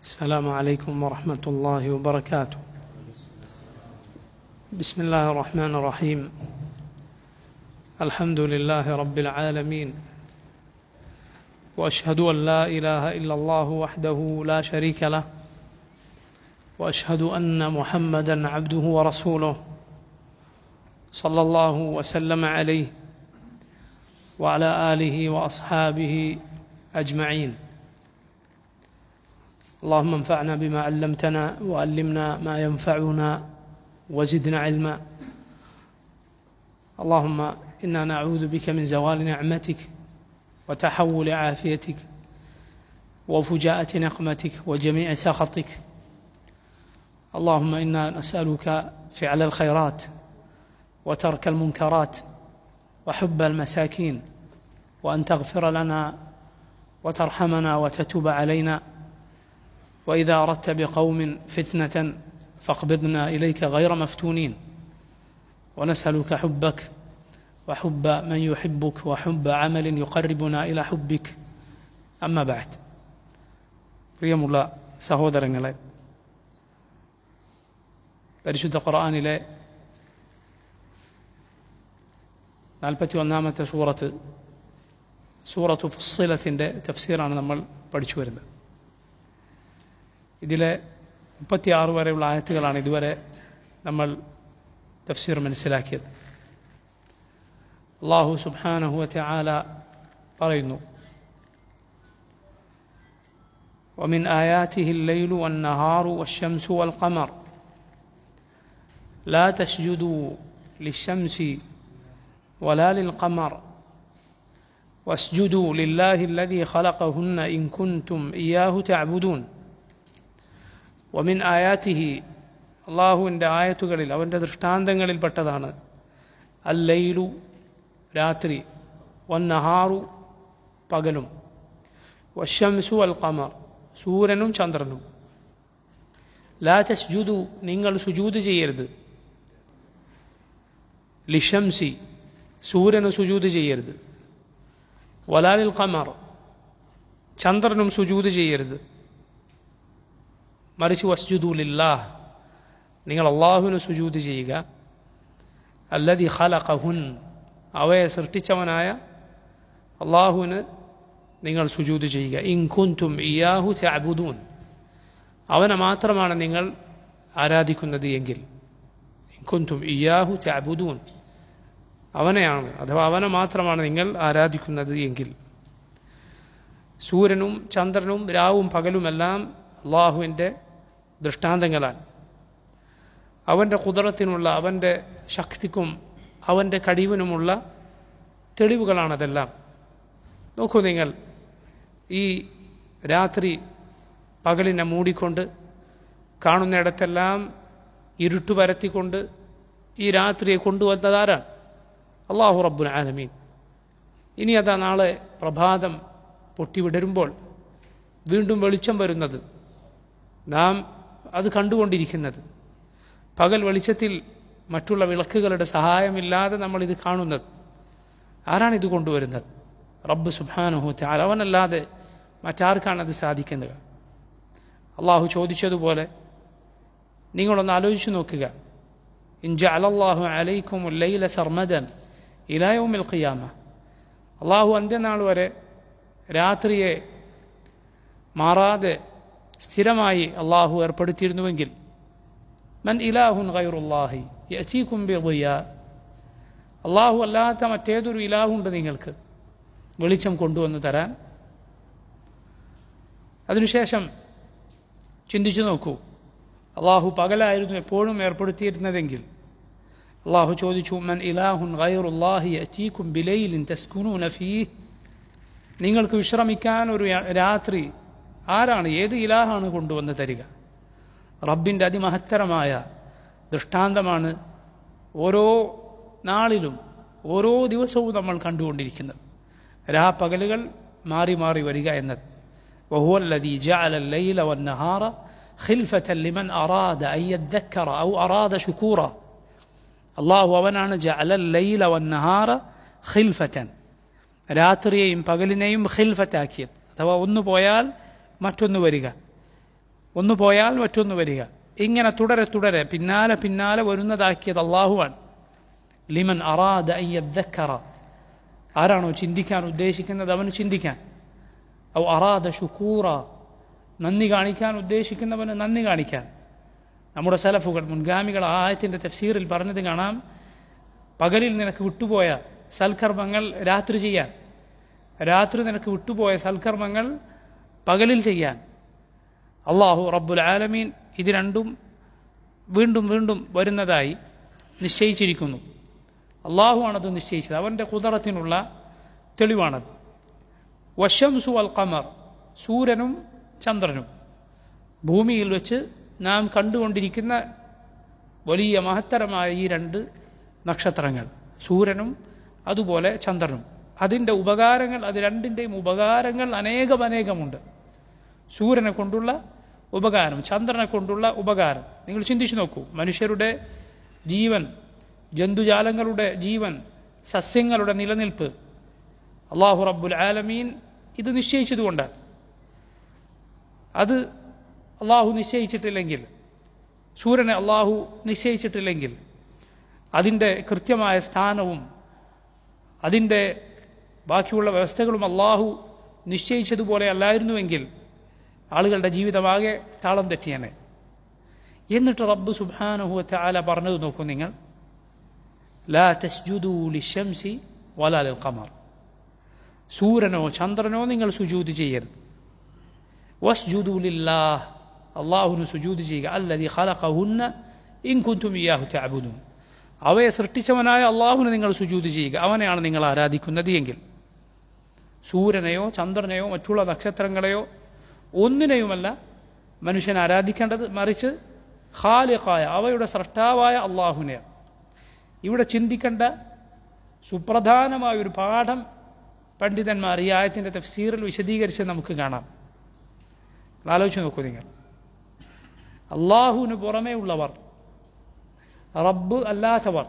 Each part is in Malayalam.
السلام عليكم ورحمة الله وبركاته بسم الله الرحمن الرحيم الحمد لله رب العالمين واشهد ان لا اله الا الله وحده لا شريك له واشهد ان محمدا عبده ورسوله صلى الله وسلم عليه وعلى اله واصحابه اجمعين اللهم انفعنا بما علمتنا وعلمنا ما ينفعنا وزدنا علما اللهم انا نعوذ بك من زوال نعمتك وتحول عافيتك وفجاءة نقمتك وجميع سخطك اللهم انا نسالك فعل الخيرات وترك المنكرات وحب المساكين وان تغفر لنا وترحمنا وتتوب علينا واذا اردت بقوم فتنه فاقبضنا اليك غير مفتونين ونسالك حبك وحب من يحبك وحب عمل يقربنا الى حبك അമ്മ ബാഡ് പ്രിയമുള്ള സഹോദരങ്ങളെ പരിശുദ്ധ ഖുർആാനിലെ നാൽപ്പത്തി ഒന്നാമത്തെ സൂറത്ത് സൂറത്ത് ഫുസ്സിലത്തിൻ്റെ തഫ്സീറാണ് നമ്മൾ പഠിച്ചു വരുന്നത് ഇതിലെ മുപ്പത്തിയാറ് വരെയുള്ള ആയത്തുകളാണ് ഇതുവരെ നമ്മൾ തഫ്സീർ മനസ്സിലാക്കിയത് അള്ളാഹു സുബാനഹുവത്തെ ആല പറയുന്നു ومن آياته الليل والنهار والشمس والقمر لا تسجدوا للشمس ولا للقمر واسجدوا لله الذي خلقهن إن كنتم إياه تعبدون ومن آياته അള്ളാഹുവിൻ്റെ ആയത്തുകളിൽ അവൻ്റെ ദൃഷ്ടാന്തങ്ങളിൽ പെട്ടതാണ് അല്ലയിലു രാത്രി വന്നഹാറു പകലും വശംസു അൽ ഖമർ സൂര്യനും ചന്ദ്രനും ലാ തസ്ജുദു നിങ്ങൾ സുജൂത് ചെയ്യരുത് ലിഷംസി സൂര്യന് സുജൂത് ചെയ്യരുത് വലാലിൽ ഖമർ ചന്ദ്രനും സുജൂത് ചെയ്യരുത് മറിച്ച് വസ്ജുദുലില്ലാഹ് നിങ്ങൾ അള്ളാഹുവിന് സുജൂത് ചെയ്യുക അല്ലതി ഖലഖഹുൻ അവയെ സൃഷ്ടിച്ചവനായ അള്ളാഹുവിന് നിങ്ങൾ സുജൂത് ചെയ്യുക ഇൻകുന്തും ഇയാഹു ചാബുദൂൻ അവനെ മാത്രമാണ് നിങ്ങൾ ആരാധിക്കുന്നത് എങ്കിൽ ഇൻകുന്തും ഇയാഹു ചാബുദൂൻ അവനെയാണ് അഥവാ അവനെ മാത്രമാണ് നിങ്ങൾ ആരാധിക്കുന്നത് എങ്കിൽ സൂര്യനും ചന്ദ്രനും രാവും പകലുമെല്ലാം അള്ളാഹുവിൻ്റെ ദൃഷ്ടാന്തങ്ങളാണ് അവൻ്റെ കുതിരത്തിനുള്ള അവൻ്റെ ശക്തിക്കും അവൻ്റെ കഴിവിനുമുള്ള തെളിവുകളാണതെല്ലാം നോക്കൂ നിങ്ങൾ ഈ രാത്രി പകലിനെ മൂടിക്കൊണ്ട് കാണുന്നിടത്തെല്ലാം ഇരുട്ട് പരത്തിക്കൊണ്ട് ഈ രാത്രിയെ കൊണ്ടുവന്നതാരാണ് അള്ളാഹു റബ്ബുൽ ആലമീൻ ഇനി അതാ നാളെ പ്രഭാതം പൊട്ടിവിടരുമ്പോൾ വീണ്ടും വെളിച്ചം വരുന്നത് നാം അത് കണ്ടുകൊണ്ടിരിക്കുന്നത് പകൽ വെളിച്ചത്തിൽ മറ്റുള്ള വിളക്കുകളുടെ സഹായമില്ലാതെ നമ്മൾ ഇത് കാണുന്നത് ആരാണ് ഇത് കൊണ്ടുവരുന്നത് റബ്ബ് സുബാനുഹൂത്തെ അവനല്ലാതെ മറ്റാർക്കാണ് അത് സാധിക്കുന്നത് അള്ളാഹു ചോദിച്ചതുപോലെ നിങ്ങളൊന്ന് ആലോചിച്ചു നോക്കുക ഇൻജ അലല്ലാഹു അലൈക്കും ലൈല സർമദൻ ഇലായോമിൽ ഖിയാമ അള്ളാഹു അന്ത്യനാൾ വരെ രാത്രിയെ മാറാതെ സ്ഥിരമായി അള്ളാഹു ഏർപ്പെടുത്തിയിരുന്നുവെങ്കിൽ മൻ ഇലാഹുൻ ഖൈറുല്ലാഹി യഅതീകും ബിദിയ അള്ളാഹു അല്ലാത്ത മറ്റേതൊരു ഇലാഹുണ്ട് നിങ്ങൾക്ക് വെളിച്ചം കൊണ്ടുവന്ന് തരാൻ അതിനുശേഷം ചിന്തിച്ചു നോക്കൂ അള്ളാഹു പകലായിരുന്നു എപ്പോഴും ഏർപ്പെടുത്തിയിരുന്നതെങ്കിൽ അള്ളാഹു ചോദിച്ചു മൻ ഇലാഹുൻ ഖൈറുല്ലാഹി യഅതീകും ബിലൈലിൻ തസ്കുനൂന ഫീഹ് നിങ്ങൾക്ക് വിശ്രമിക്കാൻ ഒരു രാത്രി ആരാണ് ഏത് ഇലാഹാണ് കൊണ്ടുവന്ന് തരിക റബ്ബിൻ്റെ അതിമഹത്തരമായ ദൃഷ്ടാന്തമാണ് ഓരോ നാളിലും ഓരോ ദിവസവും നമ്മൾ കണ്ടുകൊണ്ടിരിക്കുന്നത് രാപ്പകലുകൾ മാറി മാറി വരിക എന്നത് وهو الذي جعل الليل والنهار خلفة لمن أراد أن يذكر أو أراد شكورا الله അവനാണ് جعل الليل والنهار خلفة രാത്രിയെയും പകലിനെയും ഖിൽഫത്താക്കിയത് അഥവാ ഒന്ന് പോയാൽ മറ്റൊന്ന് വരിക ഒന്ന് പോയാൽ മറ്റൊന്ന് വരിക ഇങ്ങനെ തുടരെ തുടരെ പിന്നാലെ പിന്നാലെ വരുന്നതാക്കിയത് അള്ളാഹുവാണ് ലിമൻ അറാദ അയ്യക്കറ ആരാണോ ചിന്തിക്കാൻ ഉദ്ദേശിക്കുന്നത് അവന് ചിന്തിക്കാൻ ഔ അറാദ ഷുക്കൂറ നന്ദി കാണിക്കാൻ ഉദ്ദേശിക്കുന്നവന് നന്ദി കാണിക്കാൻ നമ്മുടെ സലഫുകൾ മുൻഗാമികൾ ആ ആയത്തിൻ്റെ തഫ്സീറിൽ പറഞ്ഞത് കാണാം പകലിൽ നിനക്ക് വിട്ടുപോയ സൽക്കർമ്മങ്ങൾ രാത്രി ചെയ്യാൻ രാത്രി നിനക്ക് വിട്ടുപോയ സൽക്കർമ്മങ്ങൾ പകലിൽ ചെയ്യാൻ അള്ളാഹു റബ്ബുൽ ആലമീൻ ഇത് രണ്ടും വീണ്ടും വീണ്ടും വരുന്നതായി നിശ്ചയിച്ചിരിക്കുന്നു അള്ളാഹുവാണത് നിശ്ചയിച്ചത് അവൻ്റെ കുതറത്തിനുള്ള തെളിവാണത് വശംസു അൽ ഖമർ സൂര്യനും ചന്ദ്രനും ഭൂമിയിൽ വെച്ച് നാം കണ്ടുകൊണ്ടിരിക്കുന്ന വലിയ മഹത്തരമായ ഈ രണ്ട് നക്ഷത്രങ്ങൾ സൂര്യനും അതുപോലെ ചന്ദ്രനും അതിൻ്റെ ഉപകാരങ്ങൾ അത് രണ്ടിൻ്റെയും ഉപകാരങ്ങൾ അനേകം അനേകമുണ്ട് സൂര്യനെ കൊണ്ടുള്ള ഉപകാരം ചന്ദ്രനെ കൊണ്ടുള്ള ഉപകാരം നിങ്ങൾ ചിന്തിച്ചു നോക്കൂ മനുഷ്യരുടെ ജീവൻ ജന്തുജാലങ്ങളുടെ ജീവൻ സസ്യങ്ങളുടെ നിലനിൽപ്പ് അള്ളാഹു റബ്ബുൽ ആലമീൻ ഇത് നിശ്ചയിച്ചതുകൊണ്ടാണ് അത് അള്ളാഹു നിശ്ചയിച്ചിട്ടില്ലെങ്കിൽ സൂര്യനെ അള്ളാഹു നിശ്ചയിച്ചിട്ടില്ലെങ്കിൽ അതിൻ്റെ കൃത്യമായ സ്ഥാനവും അതിൻ്റെ ബാക്കിയുള്ള വ്യവസ്ഥകളും അള്ളാഹു നിശ്ചയിച്ചതുപോലെ അല്ലായിരുന്നുവെങ്കിൽ ആളുകളുടെ ജീവിതമാകെ താളം തെറ്റിയനെ എന്നിട്ട് റബ്ബ് സുബാനുഹുവത്തെ ആല പറഞ്ഞത് നോക്കൂ നിങ്ങൾ ലാ തസ്ജുദൂ ലിഷംസി വലാലിൽ ഖമർ സൂര്യനോ ചന്ദ്രനോ നിങ്ങൾ സുജൂത് ചെയ്യരുത് വസ്ജുദൂ ലില്ലാഹ് അള്ളാഹുന് സുജൂത് ചെയ്യുക അല്ലതി ഖലഖഹുന്ന ഇൻ കുന്തും ഇയാഹു തഅബുദൂൻ അവയെ സൃഷ്ടിച്ചവനായ അള്ളാഹുന് നിങ്ങൾ സുജൂത് ചെയ്യുക അവനെയാണ് നിങ്ങൾ ആരാധിക്കുന്നത് എങ്കിൽ സൂര്യനെയോ ചന്ദ്രനെയോ മറ്റുള്ള നക്ഷത്രങ്ങളെയോ ഒന്നിനെയുമല്ല മനുഷ്യൻ ആരാധിക്കേണ്ടത് മറിച്ച് ഖാലിഖായ അവയുടെ സൃഷ്ടാവായ അള്ളാഹുവിനെയാണ് ഇവിടെ ചിന്തിക്കേണ്ട സുപ്രധാനമായ ഒരു പാഠം പണ്ഡിതന്മാർ ഈ ആയത്തിൻ്റെ തഫ്സീറിൽ വിശദീകരിച്ച് നമുക്ക് കാണാം ആലോചിച്ച് നോക്കൂ നിങ്ങൾ അള്ളാഹുവിന് പുറമേ ഉള്ളവർ റബ്ബ് അല്ലാത്തവർ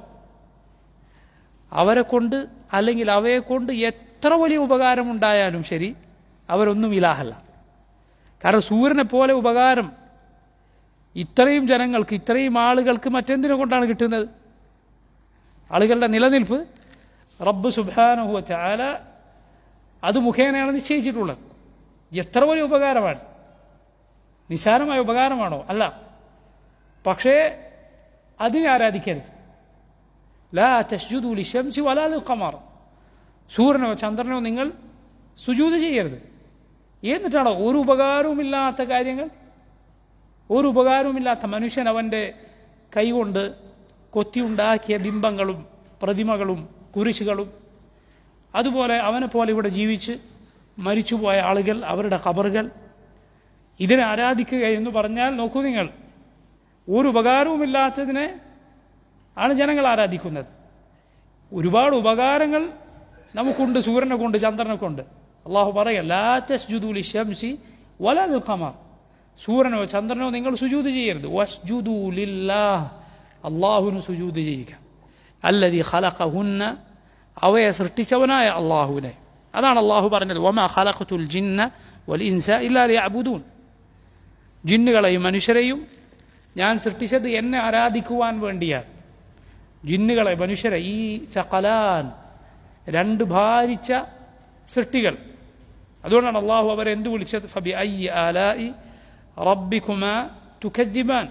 അവരെ കൊണ്ട് അല്ലെങ്കിൽ അവയെ കൊണ്ട് എത്ര വലിയ ഉപകാരമുണ്ടായാലും ശരി അവരൊന്നും ഇലാഹല്ല കാരണം സൂര്യനെ പോലെ ഉപകാരം ഇത്രയും ജനങ്ങൾക്ക് ഇത്രയും ആളുകൾക്ക് മറ്റെന്തിനെ കൊണ്ടാണ് കിട്ടുന്നത് ആളുകളുടെ നിലനിൽപ്പ് റബ്ബ് സുബാനുഹുവ ചാല അത് മുഖേനയാണ് നിശ്ചയിച്ചിട്ടുള്ളത് എത്ര വലിയ ഉപകാരമാണ് നിസാരമായ ഉപകാരമാണോ അല്ല പക്ഷേ അതിനെ ആരാധിക്കരുത് ലാ തസ്ജുദൂലി ശംസി വലാൽ ഖമർ സൂര്യനോ ചന്ദ്രനോ നിങ്ങൾ സുജൂത് ചെയ്യരുത് എന്നിട്ടാണോ ഒരു ഉപകാരവുമില്ലാത്ത കാര്യങ്ങൾ ഒരു ഉപകാരവുമില്ലാത്ത മനുഷ്യൻ അവൻ്റെ കൈകൊണ്ട് കൊത്തിയുണ്ടാക്കിയ ബിംബങ്ങളും പ്രതിമകളും കുരിശുകളും അതുപോലെ അവനെ പോലെ ഇവിടെ ജീവിച്ച് മരിച്ചുപോയ ആളുകൾ അവരുടെ ഖബറുകൾ ഇതിനെ ആരാധിക്കുക എന്ന് പറഞ്ഞാൽ നോക്കൂ നിങ്ങൾ ഒരു ഉപകാരവുമില്ലാത്തതിനെ ആണ് ജനങ്ങൾ ആരാധിക്കുന്നത് ഒരുപാട് ഉപകാരങ്ങൾ നമുക്കുണ്ട് സൂര്യനെ കൊണ്ട് ചന്ദ്രനെ കൊണ്ട് അള്ളാഹു പറയല്ലാത്തൂലി ഷംസി വലാൽ ഖമർ സൂര്യനോ ചന്ദ്രനോ നിങ്ങൾ സുജൂത് ചെയ്യരുത് വസ്ജുദൂലില്ലാഹ് അള്ളാഹുവിന് സുജൂത് ചെയ്യുക അല്ലതി ഖലഖഹുന്ന അവയെ സൃഷ്ടിച്ചവനായ അള്ളാഹുവിനെ അതാണ് അള്ളാഹു പറഞ്ഞത് വമ ഖലഖത്തുൽ ജിന്ന വൽ ഇൻസ ഇല്ലാ ലിയഅബുദൂൻ ജിന്നുകളെയും മനുഷ്യരെയും ഞാൻ സൃഷ്ടിച്ചത് എന്നെ ആരാധിക്കുവാൻ വേണ്ടിയാണ് ജിന്നുകളെ മനുഷ്യരെ ഈ സകലാൻ രണ്ട് ഭാരിച്ച സൃഷ്ടികൾ അതുകൊണ്ടാണ് അള്ളാഹു അവരെ എന്ത് വിളിച്ചത് ഫബി ഐ ആലായി റബ്ബിക്കുമ തുഖദ്ദിബാൻ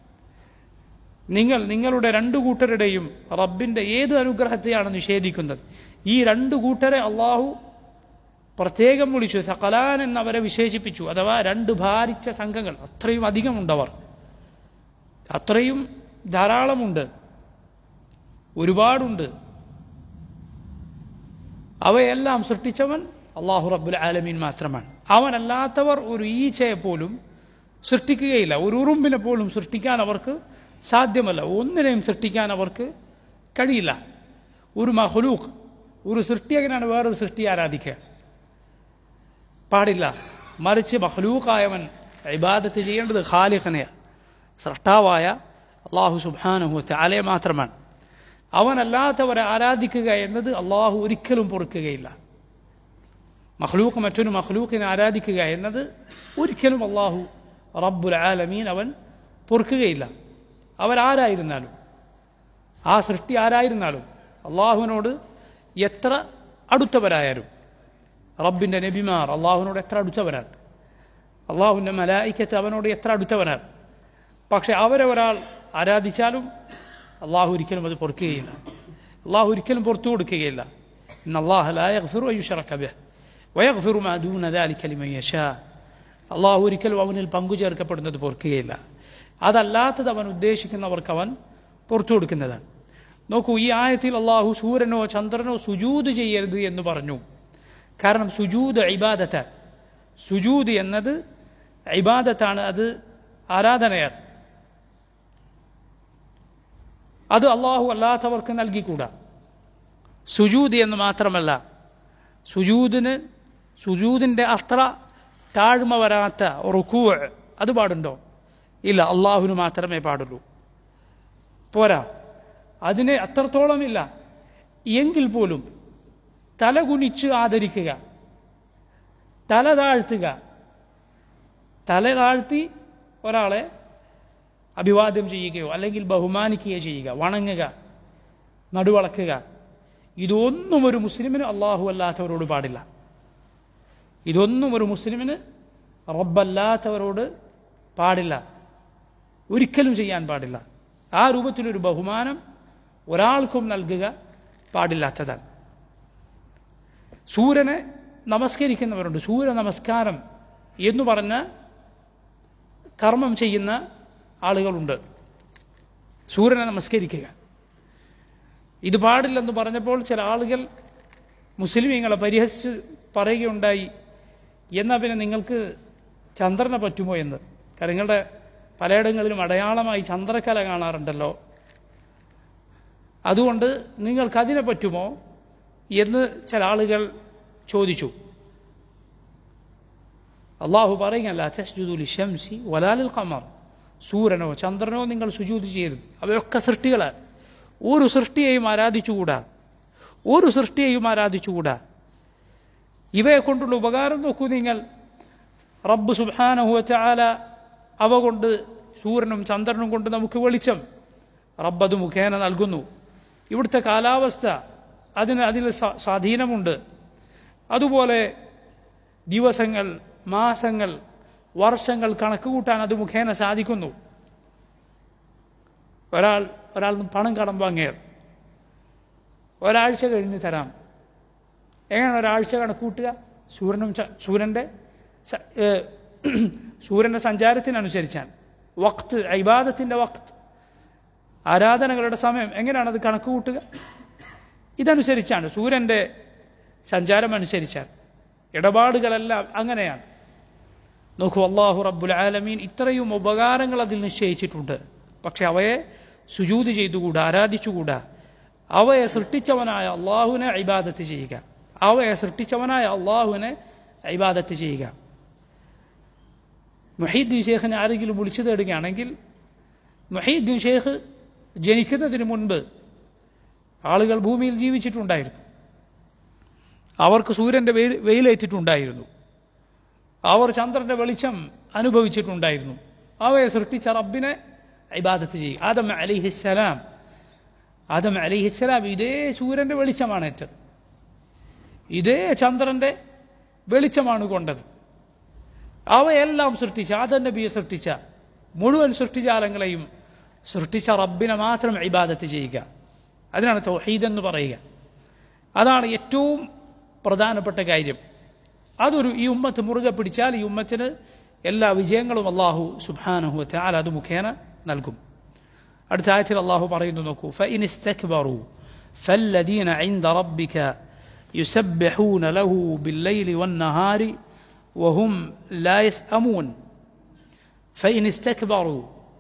നിങ്ങൾ നിങ്ങളുടെ രണ്ടു കൂട്ടരുടെയും റബ്ബിന്റെ ഏത് അനുഗ്രഹത്തെയാണ് നിഷേധിക്കുന്നത് ഈ രണ്ടു കൂട്ടരെ അള്ളാഹു പ്രത്യേകം വിളിച്ചു സകലാൻ എന്നവരെ വിശേഷിപ്പിച്ചു അഥവാ രണ്ട് ഭാരിച്ച സംഘങ്ങൾ അത്രയും അധികമുണ്ടവർ അത്രയും ധാരാളമുണ്ട് ഒരുപാടുണ്ട് അവയെല്ലാം സൃഷ്ടിച്ചവൻ അള്ളാഹു റബ്ബുൽ ആലമീൻ മാത്രമാണ് അവനല്ലാത്തവർ ഒരു ഈച്ചയെ പോലും സൃഷ്ടിക്കുകയില്ല ഒരു ഉറുമ്പിനെ പോലും സൃഷ്ടിക്കാൻ അവർക്ക് സാധ്യമല്ല ഒന്നിനെയും സൃഷ്ടിക്കാൻ അവർക്ക് കഴിയില്ല ഒരു മഹ്ലൂഖ് ഒരു സൃഷ്ടിയകനാണ് വേറൊരു സൃഷ്ടി ആരാധിക്കുക പാടില്ല മറിച്ച് മഹ്ലൂഖായവൻ ഇബാദത്ത് ചെയ്യേണ്ടത് ഖാലിഖനെയാണ് സൃഷ്ടാവായ അള്ളാഹു സുബാനുഹു ആലയെ മാത്രമാണ് അവനല്ലാത്തവരെ ആരാധിക്കുക എന്നത് അള്ളാഹു ഒരിക്കലും പൊറുക്കുകയില്ല മഹ്ലൂക്ക് മറ്റൊരു മഹ്ലൂക്കിനെ ആരാധിക്കുക എന്നത് ഒരിക്കലും അള്ളാഹു റബ്ബുൽ ആലമീൻ അവൻ പൊറുക്കുകയില്ല അവരാരായിരുന്നാലും ആ സൃഷ്ടി ആരായിരുന്നാലും അള്ളാഹുവിനോട് എത്ര അടുത്തവരായാലും റബ്ബിൻ്റെ നബിമാർ അള്ളാഹുവിനോട് എത്ര അടുത്തവരാണ് അള്ളാഹുവിൻ്റെ മലായിക്കത്ത് അവനോട് എത്ര അടുത്തവനാണ് പക്ഷെ അവരെ ഒരാൾ ആരാധിച്ചാലും അള്ളാഹു ഒരിക്കലും അത് പൊറുക്കുകയില്ല അള്ളാഹു ഒരിക്കലും പുറത്തു കൊടുക്കുകയില്ല ഇന്ന് അള്ളാഹു ലായഫിറു അയ്യുഷറക്കബ് വയഫിറു മാദൂന ദാലിക്കലിമയ്യഷ അള്ളാഹു ഒരിക്കലും അവനിൽ പങ്കു ചേർക്കപ്പെടുന്നത് പൊറുക്കുകയില്ല അതല്ലാത്തത് അവൻ ഉദ്ദേശിക്കുന്നവർക്ക് അവൻ പുറത്തു കൊടുക്കുന്നതാണ് നോക്കൂ ഈ ആയത്തിൽ അള്ളാഹു സൂര്യനോ ചന്ദ്രനോ സുജൂത് ചെയ്യരുത് എന്ന് പറഞ്ഞു കാരണം സുജൂത് ഇബാദത്ത് സുജൂത് എന്നത് ഇബാദത്താണ് അത് ആരാധനയാണ് അത് അള്ളാഹു അല്ലാത്തവർക്ക് നൽകിക്കൂടാ സുജൂത് എന്ന് മാത്രമല്ല സുജൂദിന് സുജൂദിൻ്റെ അത്ര താഴ്മ വരാത്ത റുക്കൂ അത് പാടുണ്ടോ ഇല്ല അള്ളാഹുവിന് മാത്രമേ പാടുള്ളൂ പോരാ അതിന് അത്രത്തോളം ഇല്ല എങ്കിൽ പോലും തല കുനിച്ച് ആദരിക്കുക തല താഴ്ത്തുക തല താഴ്ത്തി ഒരാളെ അഭിവാദ്യം ചെയ്യുകയോ അല്ലെങ്കിൽ ബഹുമാനിക്കുകയോ ചെയ്യുക വണങ്ങുക നടുവളക്കുക ഇതൊന്നും ഒരു മുസ്ലിമിന് അള്ളാഹു അല്ലാത്തവരോട് പാടില്ല ഇതൊന്നും ഒരു മുസ്ലിമിന് റബ്ബല്ലാത്തവരോട് പാടില്ല ഒരിക്കലും ചെയ്യാൻ പാടില്ല ആ രൂപത്തിലൊരു ബഹുമാനം ഒരാൾക്കും നൽകുക പാടില്ലാത്തതാണ് സൂര്യനെ നമസ്കരിക്കുന്നവരുണ്ട് സൂര്യ നമസ്കാരം എന്ന് പറഞ്ഞ കർമ്മം ചെയ്യുന്ന ആളുകളുണ്ട് സൂര്യനെ നമസ്കരിക്കുക ഇത് പാടില്ലെന്ന് പറഞ്ഞപ്പോൾ ചില ആളുകൾ മുസ്ലിമീങ്ങളെ പരിഹസിച്ച് പറയുകയുണ്ടായി എന്നാൽ പിന്നെ നിങ്ങൾക്ക് ചന്ദ്രനെ പറ്റുമോ എന്ന് കാരണം നിങ്ങളുടെ പലയിടങ്ങളിലും അടയാളമായി ചന്ദ്രക്കല കാണാറുണ്ടല്ലോ അതുകൊണ്ട് നിങ്ങൾക്ക് അതിനെ പറ്റുമോ എന്ന് ചില ആളുകൾ ചോദിച്ചു അള്ളാഹു പറയുകയല്ല തസ്ജുദുലി ഷംസി വലാലിൽ ഖമർ സൂര്യനോ ചന്ദ്രനോ നിങ്ങൾ സുജൂത് ചെയ്യരുത് അവയൊക്കെ സൃഷ്ടികളാണ് ഒരു സൃഷ്ടിയെയും ആരാധിച്ചുകൂടാ ഒരു സൃഷ്ടിയെയും ആരാധിച്ചുകൂടാ ഇവയെ കൊണ്ടുള്ള ഉപകാരം നോക്കൂ നിങ്ങൾ റബ്ബ് സുബാനഹുവ ചാല അവ കൊണ്ട് സൂര്യനും ചന്ദ്രനും കൊണ്ട് നമുക്ക് വെളിച്ചം റബ്ബ് അത് മുഖേന നൽകുന്നു ഇവിടുത്തെ കാലാവസ്ഥ അതിന് അതിൽ സ്വാ- സ്വാധീനമുണ്ട് അതുപോലെ ദിവസങ്ങൾ മാസങ്ങൾ വർഷങ്ങൾ കണക്ക് കൂട്ടാൻ അത് മുഖേന സാധിക്കുന്നു ഒരാൾ ഒരാൾ പണം കടം വാങ്ങിയത് ഒരാഴ്ച കഴിഞ്ഞ് തരാം എങ്ങനെയാണ് ഒരാഴ്ച കണക്ക് കൂട്ടുക സൂര്യനും ച- സൂര്യൻ്റെ സ- ഏ, സൂര്യൻ്റെ സഞ്ചാരത്തിനനുസരിച്ചാണ് വക്ത് ഇബാദത്തിൻ്റെ വക്ത് ആരാധനകളുടെ സമയം എങ്ങനെയാണ് അത് കണക്ക് കൂട്ടുക ഇതനുസരിച്ചാണ് സൂര്യൻ്റെ സഞ്ചാരം അനുസരിച്ചാണ് ഇടപാടുകളെല്ലാം അങ്ങനെയാണ് നോക്കൂ അള്ളാഹു റബ്ബുൽ ആലമീൻ ഇത്രയും ഉപകാരങ്ങൾ അതിൽ നിശ്ചയിച്ചിട്ടുണ്ട് പക്ഷെ അവയെ സുജൂത് ചെയ്തുകൂടാ ആരാധിച്ചുകൂടാ അവയെ സൃഷ്ടിച്ചവനായ അള്ളാഹുവിനെ ഇബാദത്ത് ചെയ്യുക അവയെ സൃഷ്ടിച്ചവനായ അള്ളാഹുവിനെ ഇബാദത്ത് ചെയ്യുക മുഹീദ്ദീൻ ഷേഖിനെ ആരെങ്കിലും വിളിച്ചു തേടുകയാണെങ്കിൽ മുഹീദ്ദീൻ ഷേഖ് ജനിക്കുന്നതിന് മുൻപ് ആളുകൾ ഭൂമിയിൽ ജീവിച്ചിട്ടുണ്ടായിരുന്നു അവർക്ക് സൂര്യൻ്റെ വെയിൽ വെയിലേറ്റിട്ടുണ്ടായിരുന്നു അവർ ചന്ദ്രന്റെ വെളിച്ചം അനുഭവിച്ചിട്ടുണ്ടായിരുന്നു അവയെ സൃഷ്ടിച്ച റബ്ബിനെ ഇബാദത്ത് ചെയ്യും ആദം അലിഹിസ്സലാം ആദം അലിഹിസ്സലാം ഇതേ സൂര്യന്റെ വെളിച്ചമാണ് ഏറ്റത് ഇതേ ചന്ദ്രന്റെ വെളിച്ചമാണ് കൊണ്ടത് അവയെല്ലാം സൃഷ്ടിച്ച ആദം നബിയെ സൃഷ്ടിച്ച മുഴുവൻ സൃഷ്ടിജാലങ്ങളെയും സൃഷ്ടിച്ച റബ്ബിനെ മാത്രം ഇബാദത്ത് ചെയ്യുക അതിനാണ് തൗഹീദ് എന്ന് പറയുക അതാണ് ഏറ്റവും പ്രധാനപ്പെട്ട കാര്യം അതൊരു ഈ ഉമ്മത്ത് മുറുകെ പിടിച്ചാൽ ഈ ഉമ്മത്തിന് എല്ലാ വിജയങ്ങളും അള്ളാഹു സുബാനഹു താൽ അത് മുഖേന നൽകും അടുത്ത ആയത്തിൽ അള്ളാഹു പറയുന്നു നോക്കൂ فإن استكبروا فالذين عند ربك يسبحون له بالليل والنهار وهم لا يسأمون فإن استكبروا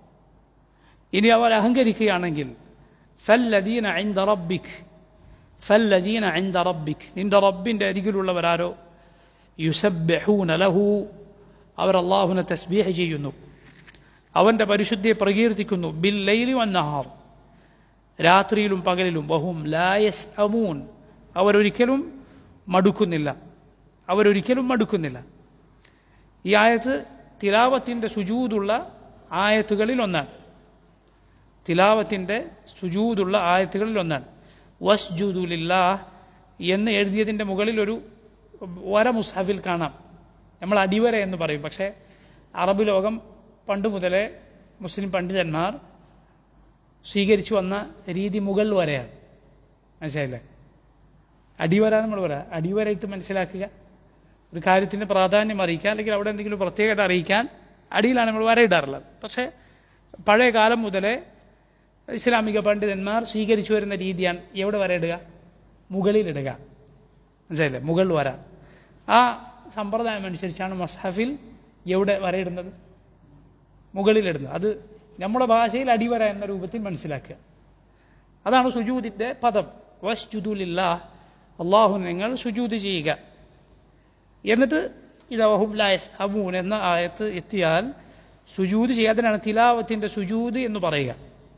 ഇനി അവർ അഹങ്കരിക്കുകയാണെങ്കിൽ ഫല്ലദീന عند ربك ഫല്ലദീന عند ربك നിന്റെ റബ്ബിൻ്റെ അരികിലുള്ളവരാരോ യുസബ്ബഹൂന ലഹു അവർ അള്ളാഹുവിനെ തസ്ബീഹ് ചെയ്യുന്നു അവൻ്റെ പരിശുദ്ധിയെ പ്രകീർത്തിക്കുന്നു ബിൽ ലൈലി വന്നഹാർ രാത്രിയിലും പകലിലും ബഹും ലായസ് അമൂൻ അവരൊരിക്കലും മടുക്കുന്നില്ല അവരൊരിക്കലും മടുക്കുന്നില്ല ഈ ആയത്ത് തിലാവത്തിൻ്റെ സുജൂതുള്ള ആയത്തുകളിൽ ഒന്നാണ് തിലാവത്തിൻ്റെ സുജൂതുള്ള ആയത്തുകളിൽ ഒന്നാണ് വസ്ജുദുലില്ലാ എന്ന് എഴുതിയതിൻ്റെ മുകളിൽ ഒരു വര മുസ്ഹഫിൽ കാണാം നമ്മൾ അടിവര എന്ന് പറയും പക്ഷേ അറബ് ലോകം പണ്ട് മുതലേ മുസ്ലിം പണ്ഡിതന്മാർ സ്വീകരിച്ചു വന്ന രീതി മുഗൾ വരയാണ് മനസ്സിലായില്ലേ അടിവര നമ്മൾ പറയാം അടിവരയിട്ട് മനസ്സിലാക്കുക ഒരു കാര്യത്തിൻ്റെ പ്രാധാന്യം അറിയിക്കാൻ അല്ലെങ്കിൽ അവിടെ എന്തെങ്കിലും പ്രത്യേകത അറിയിക്കാൻ അടിയിലാണ് നമ്മൾ വരയിടാറുള്ളത് പക്ഷേ പഴയ കാലം മുതലേ ഇസ്ലാമിക പണ്ഡിതന്മാർ സ്വീകരിച്ചു വരുന്ന രീതിയാണ് എവിടെ വരയിടുക മുകളിലിടുക മനസ്സിലായില്ലേ മുകൾ വര ആ സമ്പ്രദായം അനുസരിച്ചാണ് മസ്ഹഫിൽ എവിടെ വരയിടുന്നത് മുകളിലിടുന്നത് അത് നമ്മുടെ ഭാഷയിൽ അടിവര എന്ന രൂപത്തിൽ മനസ്സിലാക്കുക അതാണ് സുജൂദിൻ്റെ പദം വസ്ജുദുലില്ല അള്ളാഹു നിങ്ങൾ സുജൂദ് ചെയ്യുക എന്നിട്ട് ഇതവഹുല്ലായസ് അബൂൻ എന്ന ആയത്ത് എത്തിയാൽ സുജൂദ് ചെയ്യാതിനാണ് തിലാവത്തിൻ്റെ സുജൂദ് എന്ന് പറയുക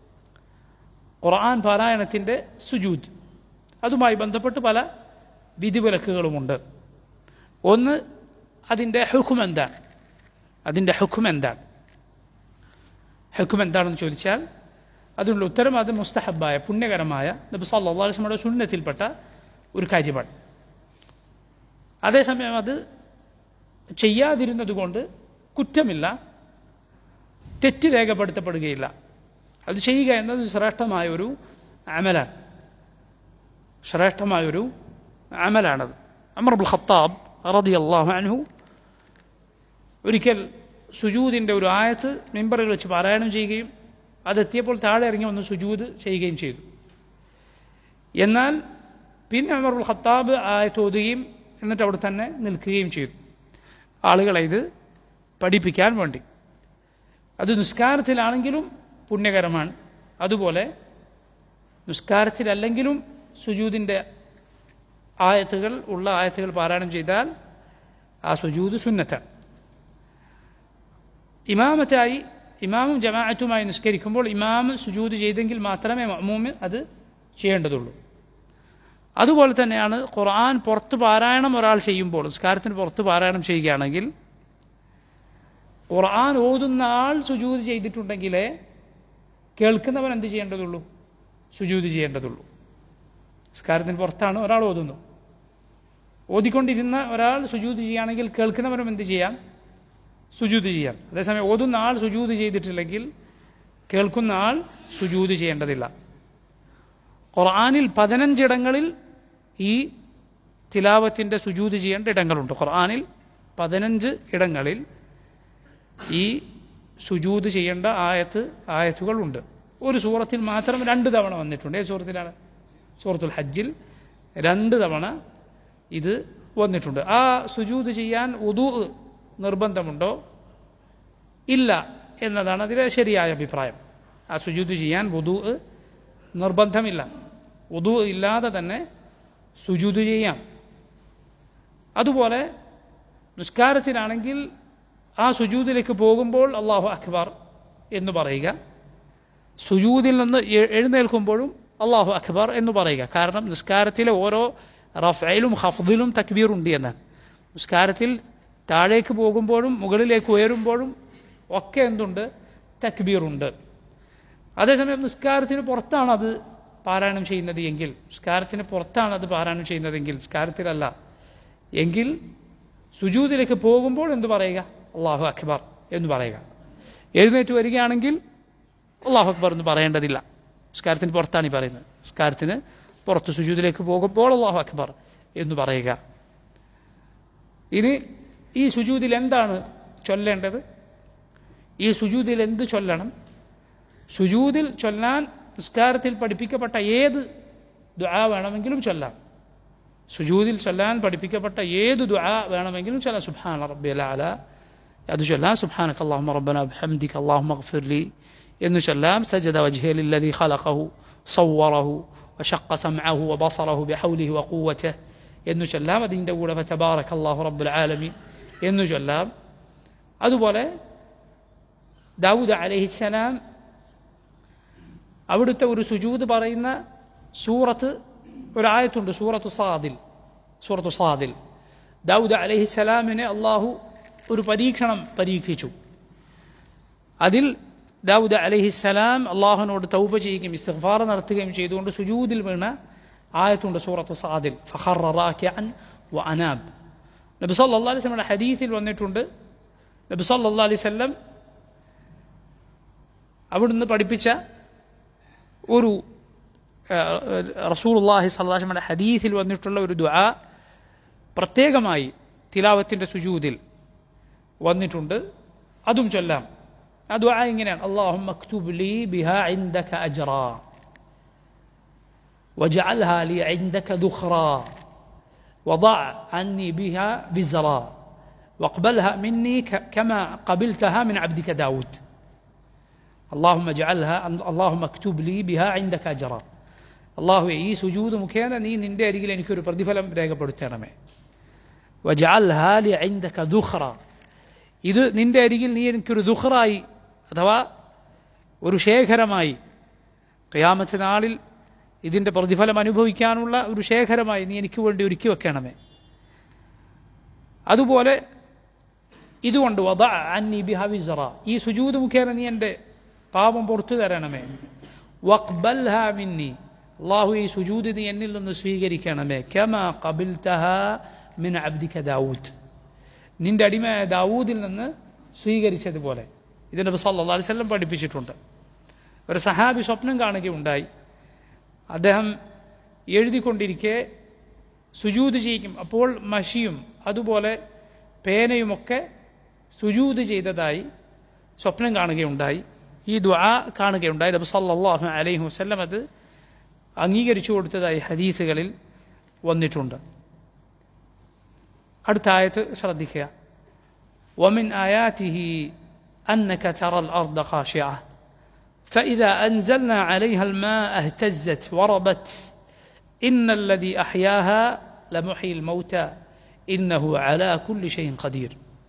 ഖുർആൻ പാരായണത്തിൻ്റെ സുജൂദ് അതുമായി ബന്ധപ്പെട്ട് പല വിധിവിലക്കുകളുമുണ്ട് ഒന്ന് അതിൻ്റെ ഹുക്കും എന്താണ് അതിൻ്റെ ഹുക്കും എന്താണ് ഹുക്കും എന്താണെന്ന് ചോദിച്ചാൽ അതിനുള്ള ഉത്തരം അത് മുസ്തഹബായ പുണ്യകരമായ നബി സല്ലല്ലാഹു അലൈഹി വസല്ലമയുടെ സുന്നത്തിൽപ്പെട്ട ഒരു കാര്യമാണ് അതേസമയം അത് ചെയ്യാതിരുന്നത് കൊണ്ട് കുറ്റമില്ല തെറ്റ് രേഖപ്പെടുത്തപ്പെടുകയില്ല അത് ചെയ്യുക എന്നത് ശ്രേഷ്ഠമായ ഒരു അമലാണ് ശ്രേഷ്ഠമായൊരു അമലാണത് അമർബുൽ ഖത്താബ് റതി അള്ളാഹു അൻഹു ഒരിക്കൽ സുജൂദിൻ്റെ ഒരു ആയത്ത് മെമ്പറിൽ വെച്ച് പാരായണം ചെയ്യുകയും അതെത്തിയപ്പോൾ താഴെ ഇറങ്ങി വന്ന് സുജൂദ് ചെയ്യുകയും ചെയ്തു എന്നാൽ പിന്നെ അമറുൽ ഖത്താബ് ആയത്ത് ഓതുകയും എന്നിട്ട് അവിടെ തന്നെ നിൽക്കുകയും ചെയ്തു ആളുകളെ ഇത് പഠിപ്പിക്കാൻ വേണ്ടി അത് നിസ്കാരത്തിലാണെങ്കിലും പുണ്യകരമാണ് അതുപോലെ നിസ്കാരത്തിലല്ലെങ്കിലും സുജൂദിൻ്റെ ആയത്തുകൾ ഉള്ള ആയത്തുകൾ പാരായണം ചെയ്താൽ ആ സുജൂദ് സുന്നത്താണ് ഇമാമത്തായി ഇമാമും ജമാഅത്തുമായി നിസ്കരിക്കുമ്പോൾ ഇമാം സുജൂദ് ചെയ്തെങ്കിൽ മാത്രമേ മമ്മൂമിന് അത് ചെയ്യേണ്ടതുള്ളൂ അതുപോലെ തന്നെയാണ് ഖുർആൻ പുറത്ത് പാരായണം ഒരാൾ ചെയ്യുമ്പോൾ നിസ്കാരത്തിന് പുറത്ത് പാരായണം ചെയ്യുകയാണെങ്കിൽ ഖുർആൻ ഓതുന്ന ആൾ സുജൂദ് ചെയ്തിട്ടുണ്ടെങ്കിലേ കേൾക്കുന്നവൻ എന്ത് ചെയ്യേണ്ടതുള്ളൂ സുജൂദ് ചെയ്യേണ്ടതുള്ളൂ നിസ്കാരത്തിന് പുറത്താണ് ഒരാൾ ഓതുന്നു ഓതിക്കൊണ്ടിരുന്ന ഒരാൾ സുജൂദ് ചെയ്യുകയാണെങ്കിൽ കേൾക്കുന്നവനും എന്ത് ചെയ്യാം സുജൂദ് ചെയ്യാം അതേസമയം ഓതുന്ന ആൾ സുജൂദ് ചെയ്തിട്ടില്ലെങ്കിൽ കേൾക്കുന്ന ആൾ സുജൂദ് ചെയ്യേണ്ടതില്ല ഖുർആാനിൽ പതിനഞ്ചിടങ്ങളിൽ ഈ തിലാവത്തിൻ്റെ സുജൂദ് ചെയ്യേണ്ട ഇടങ്ങളുണ്ട് ഖുർആാനിൽ പതിനഞ്ച് ഇടങ്ങളിൽ ഈ സുജൂദ് ചെയ്യേണ്ട ആയത്ത് ആയത്തുകളുണ്ട് ഒരു സൂറത്തിൽ മാത്രം രണ്ട് തവണ വന്നിട്ടുണ്ട് ഏത് സൂറത്തിലാണ് സൂറത്തുൽ ഹജ്ജിൽ രണ്ട് തവണ ഇത് വന്നിട്ടുണ്ട് ആ സുജൂദ് ചെയ്യാൻ ഉദു നിർബന്ധമുണ്ടോ ഇല്ല എന്നതാണ് അതിലെ ശരിയായ അഭിപ്രായം ആ സുജൂദ് ചെയ്യാൻ ഉദു നിർബന്ധമില്ല ഉദു ഇല്ലാതെ തന്നെ സുജൂദ് ചെയ്യാം അതുപോലെ നിസ്കാരത്തിലാണെങ്കിൽ ആ സുജൂദിലേക്ക് പോകുമ്പോൾ അള്ളാഹു അക്ബർ എന്ന് പറയുക സുജൂദിൽ നിന്ന് എ- എഴുന്നേൽക്കുമ്പോഴും അള്ളാഹു അക്ബർ എന്ന് പറയുക കാരണം നിസ്കാരത്തിലെ ഓരോ റഫയിലും ഹഫ്ദിലും തക്ബീറുണ്ട് എന്നാണ് നിസ്കാരത്തിൽ താഴേക്ക് പോകുമ്പോഴും മുകളിലേക്ക് ഉയരുമ്പോഴും ഒക്കെ എന്തുണ്ട് തക്ബീറുണ്ട് അതേസമയം നിസ്കാരത്തിന് പുറത്താണ് അത് പാരായണം ചെയ്യുന്നത് എങ്കിൽ നിസ്കാരത്തിന് പുറത്താണ് അത് പാരായണം ചെയ്യുന്നതെങ്കിൽ നിസ്കാരത്തിലല്ല എങ്കിൽ സുജൂദിലേക്ക് പോകുമ്പോൾ എന്ത് പറയുക അള്ളാഹു അക്ബർ എന്ന് പറയുക എഴുന്നേറ്റ് വരികയാണെങ്കിൽ അള്ളാഹു അക്ബർ എന്ന് പറയേണ്ടതില്ല നിസ്കാരത്തിന് പുറത്താണ് ഈ പറയുന്നത് നിസ്കാരത്തിന് പുറത്ത് സുജൂദിലേക്ക് പോകുമ്പോൾ അള്ളാഹു അക്ബർ എന്ന് പറയുക ഇനി ഈ സുജൂദിൽ എന്താണ് ചൊല്ലേണ്ടത് ഈ സുജൂദിൽ എന്ത് ചൊല്ലണം സുജൂദിൽ ചൊല്ലാൻ നിസ്കാരത്തിൽ പഠിപ്പിക്കപ്പെട്ട ഏത് ദുആ വേണമെങ്കിലും ചൊല്ലാം സുജൂദിൽ ചൊല്ലാൻ പഠിപ്പിക്കപ്പെട്ട ഏത് ദുആ വേണമെങ്കിലും ചൊല്ലാം സുബ്ഹാന റബ്ബിയൽ അല അത് ചൊല്ലാം സുബ്ഹാനക അല്ലാഹുമ്മ റബ്ബന ബിഹംദിക അല്ലാഹുമ്മഗ്ഫിർ ലി എന്ന് ചൊല്ലാം സജദ വജ്ഹി ലില്ലദി ഖലഖഹു സവ്വറഹു وشق سمعه وبصره بحوله وقوته എന്ന് ചൊല്ലാം അതിൻ്റെ കൂടെ ഫതബാറക അല്ലാഹു റബ്ബുൽ ആലമീൻ എന്ന് ചൊല്ലാം അതുപോലെ ദാവൂദ് അലൈഹിസ്സലാം അവിടുത്തെ ഒരു സുജൂദ് പറയുന്ന സൂറത്ത് ഒരായത്തുണ്ട് സൂറത്തു സാദിൽ സൂറത്തു സാദിൽ ദാവൂദ് അലൈഹിസ്സലാമിനെ അള്ളാഹു ഒരു പരീക്ഷണം പരീക്ഷിച്ചു അതിൽ ദാവൂദ് അലഹിസ്സലാം അള്ളാഹുനോട് തൗബ ചെയ്യുകയും ഇസ്തിഗ്ഫാർ നടത്തുകയും ചെയ്തുകൊണ്ട് സുജൂദിൽ വീണ ആയത്തുണ്ട് സൂറത്ത് സാദിൽ ഫഖർ റാക്കിഅൻ വ അനാബ് നബി സല്ലല്ലാഹു അലൈഹി വസല്ലമയുടെ ഹദീസിൽ വന്നിട്ടുണ്ട് നബി സല്ലല്ലാഹു അലൈഹി വസല്ലം അവിടുന്ന് പഠിപ്പിച്ച ഒരു റസൂലുള്ളാഹി സ്വല്ലല്ലാഹു അലൈഹി വസല്ലമയുടെ ഹദീസിൽ വന്നിട്ടുള്ള ഒരു ദുആ പ്രത്യേകമായി തിലാവത്തിൻ്റെ സുജൂദിൽ വന്നിട്ടുണ്ട് അതും ചൊല്ലാം ആ ദുആ ഇങ്ങനെയാണ് അള്ളാഹു മക്തുബ് ലി ബിഹ ഇൻദക അജ്റ وجعلها لي عندك ذخرا وضع عني بها وزرا واقبلها مني كما قبلتها من عبدك داود اللهم اجعلها اللهم اكتب لي بها عندك أجرا അള്ളാഹു ഈ സുജൂത് മുഖേന നീ നിന്റെ അരികിൽ എനിക്കൊരു പ്രതിഫലം രേഖപ്പെടുത്തണമേ വജാൽ ഹാലി ഐന്ദക ദുഹ്റ ഇത് നിന്റെ അരികിൽ നീ എനിക്കൊരു ദുഹ്റായി അഥവാ ഒരു ശേഖരമായി ഖിയാമത്ത് നാളിൽ ഇതിൻ്റെ പ്രതിഫലം അനുഭവിക്കാനുള്ള ഒരു ശേഖരമായി നീ എനിക്ക് വേണ്ടി ഒരുക്കി വെക്കണമേ അതുപോലെ ഇതുകൊണ്ട് വധ അന്നി ബിഹവിസറ ഈ സുജൂത് മുഖേന നീ എൻ്റെ പാപം പുറത്തു തരണമേ വഖ്ബൽഹ മിന്നി അള്ളാഹു ഈ സുജൂത് നീ എന്നിൽ നിന്ന് സ്വീകരിക്കണമേ കമ കബിൽതഹ മിൻ അബ്ദിക ദാവൂദ് നിന്റെ അടിമയായ ദാവൂദിൽ നിന്ന് സ്വീകരിച്ചതുപോലെ ഇത് നബി സല്ലല്ലാഹു അലൈഹി വസല്ലം പഠിപ്പിച്ചിട്ടുണ്ട് ഒരു സഹാബി സ്വപ്നം കാണുകയുണ്ടായി അദ്ദേഹം എഴുതിക്കൊണ്ടിരിക്കെ സുജൂത് ചെയ്യും അപ്പോൾ മഷിയും അതുപോലെ പേനയുമൊക്കെ സുജൂത് ചെയ്തതായി സ്വപ്നം കാണുകയുണ്ടായി ഈ ദ്വാ കാണുകയുണ്ടായി നബി സല്ലല്ലാഹു അലൈഹി വസല്ലം അത് അംഗീകരിച്ചു കൊടുത്തതായി ഹദീസുകളിൽ വന്നിട്ടുണ്ട് അടുത്ത ആയത്ത് ശ്രദ്ധിക്കുക ومن آياته أنك ترى الأرض خاشعة فإذا أنزلنا عليها الماء اهتزت وربت إن الذي أحياها لمحيي الموتى إنه على كل شيء قدير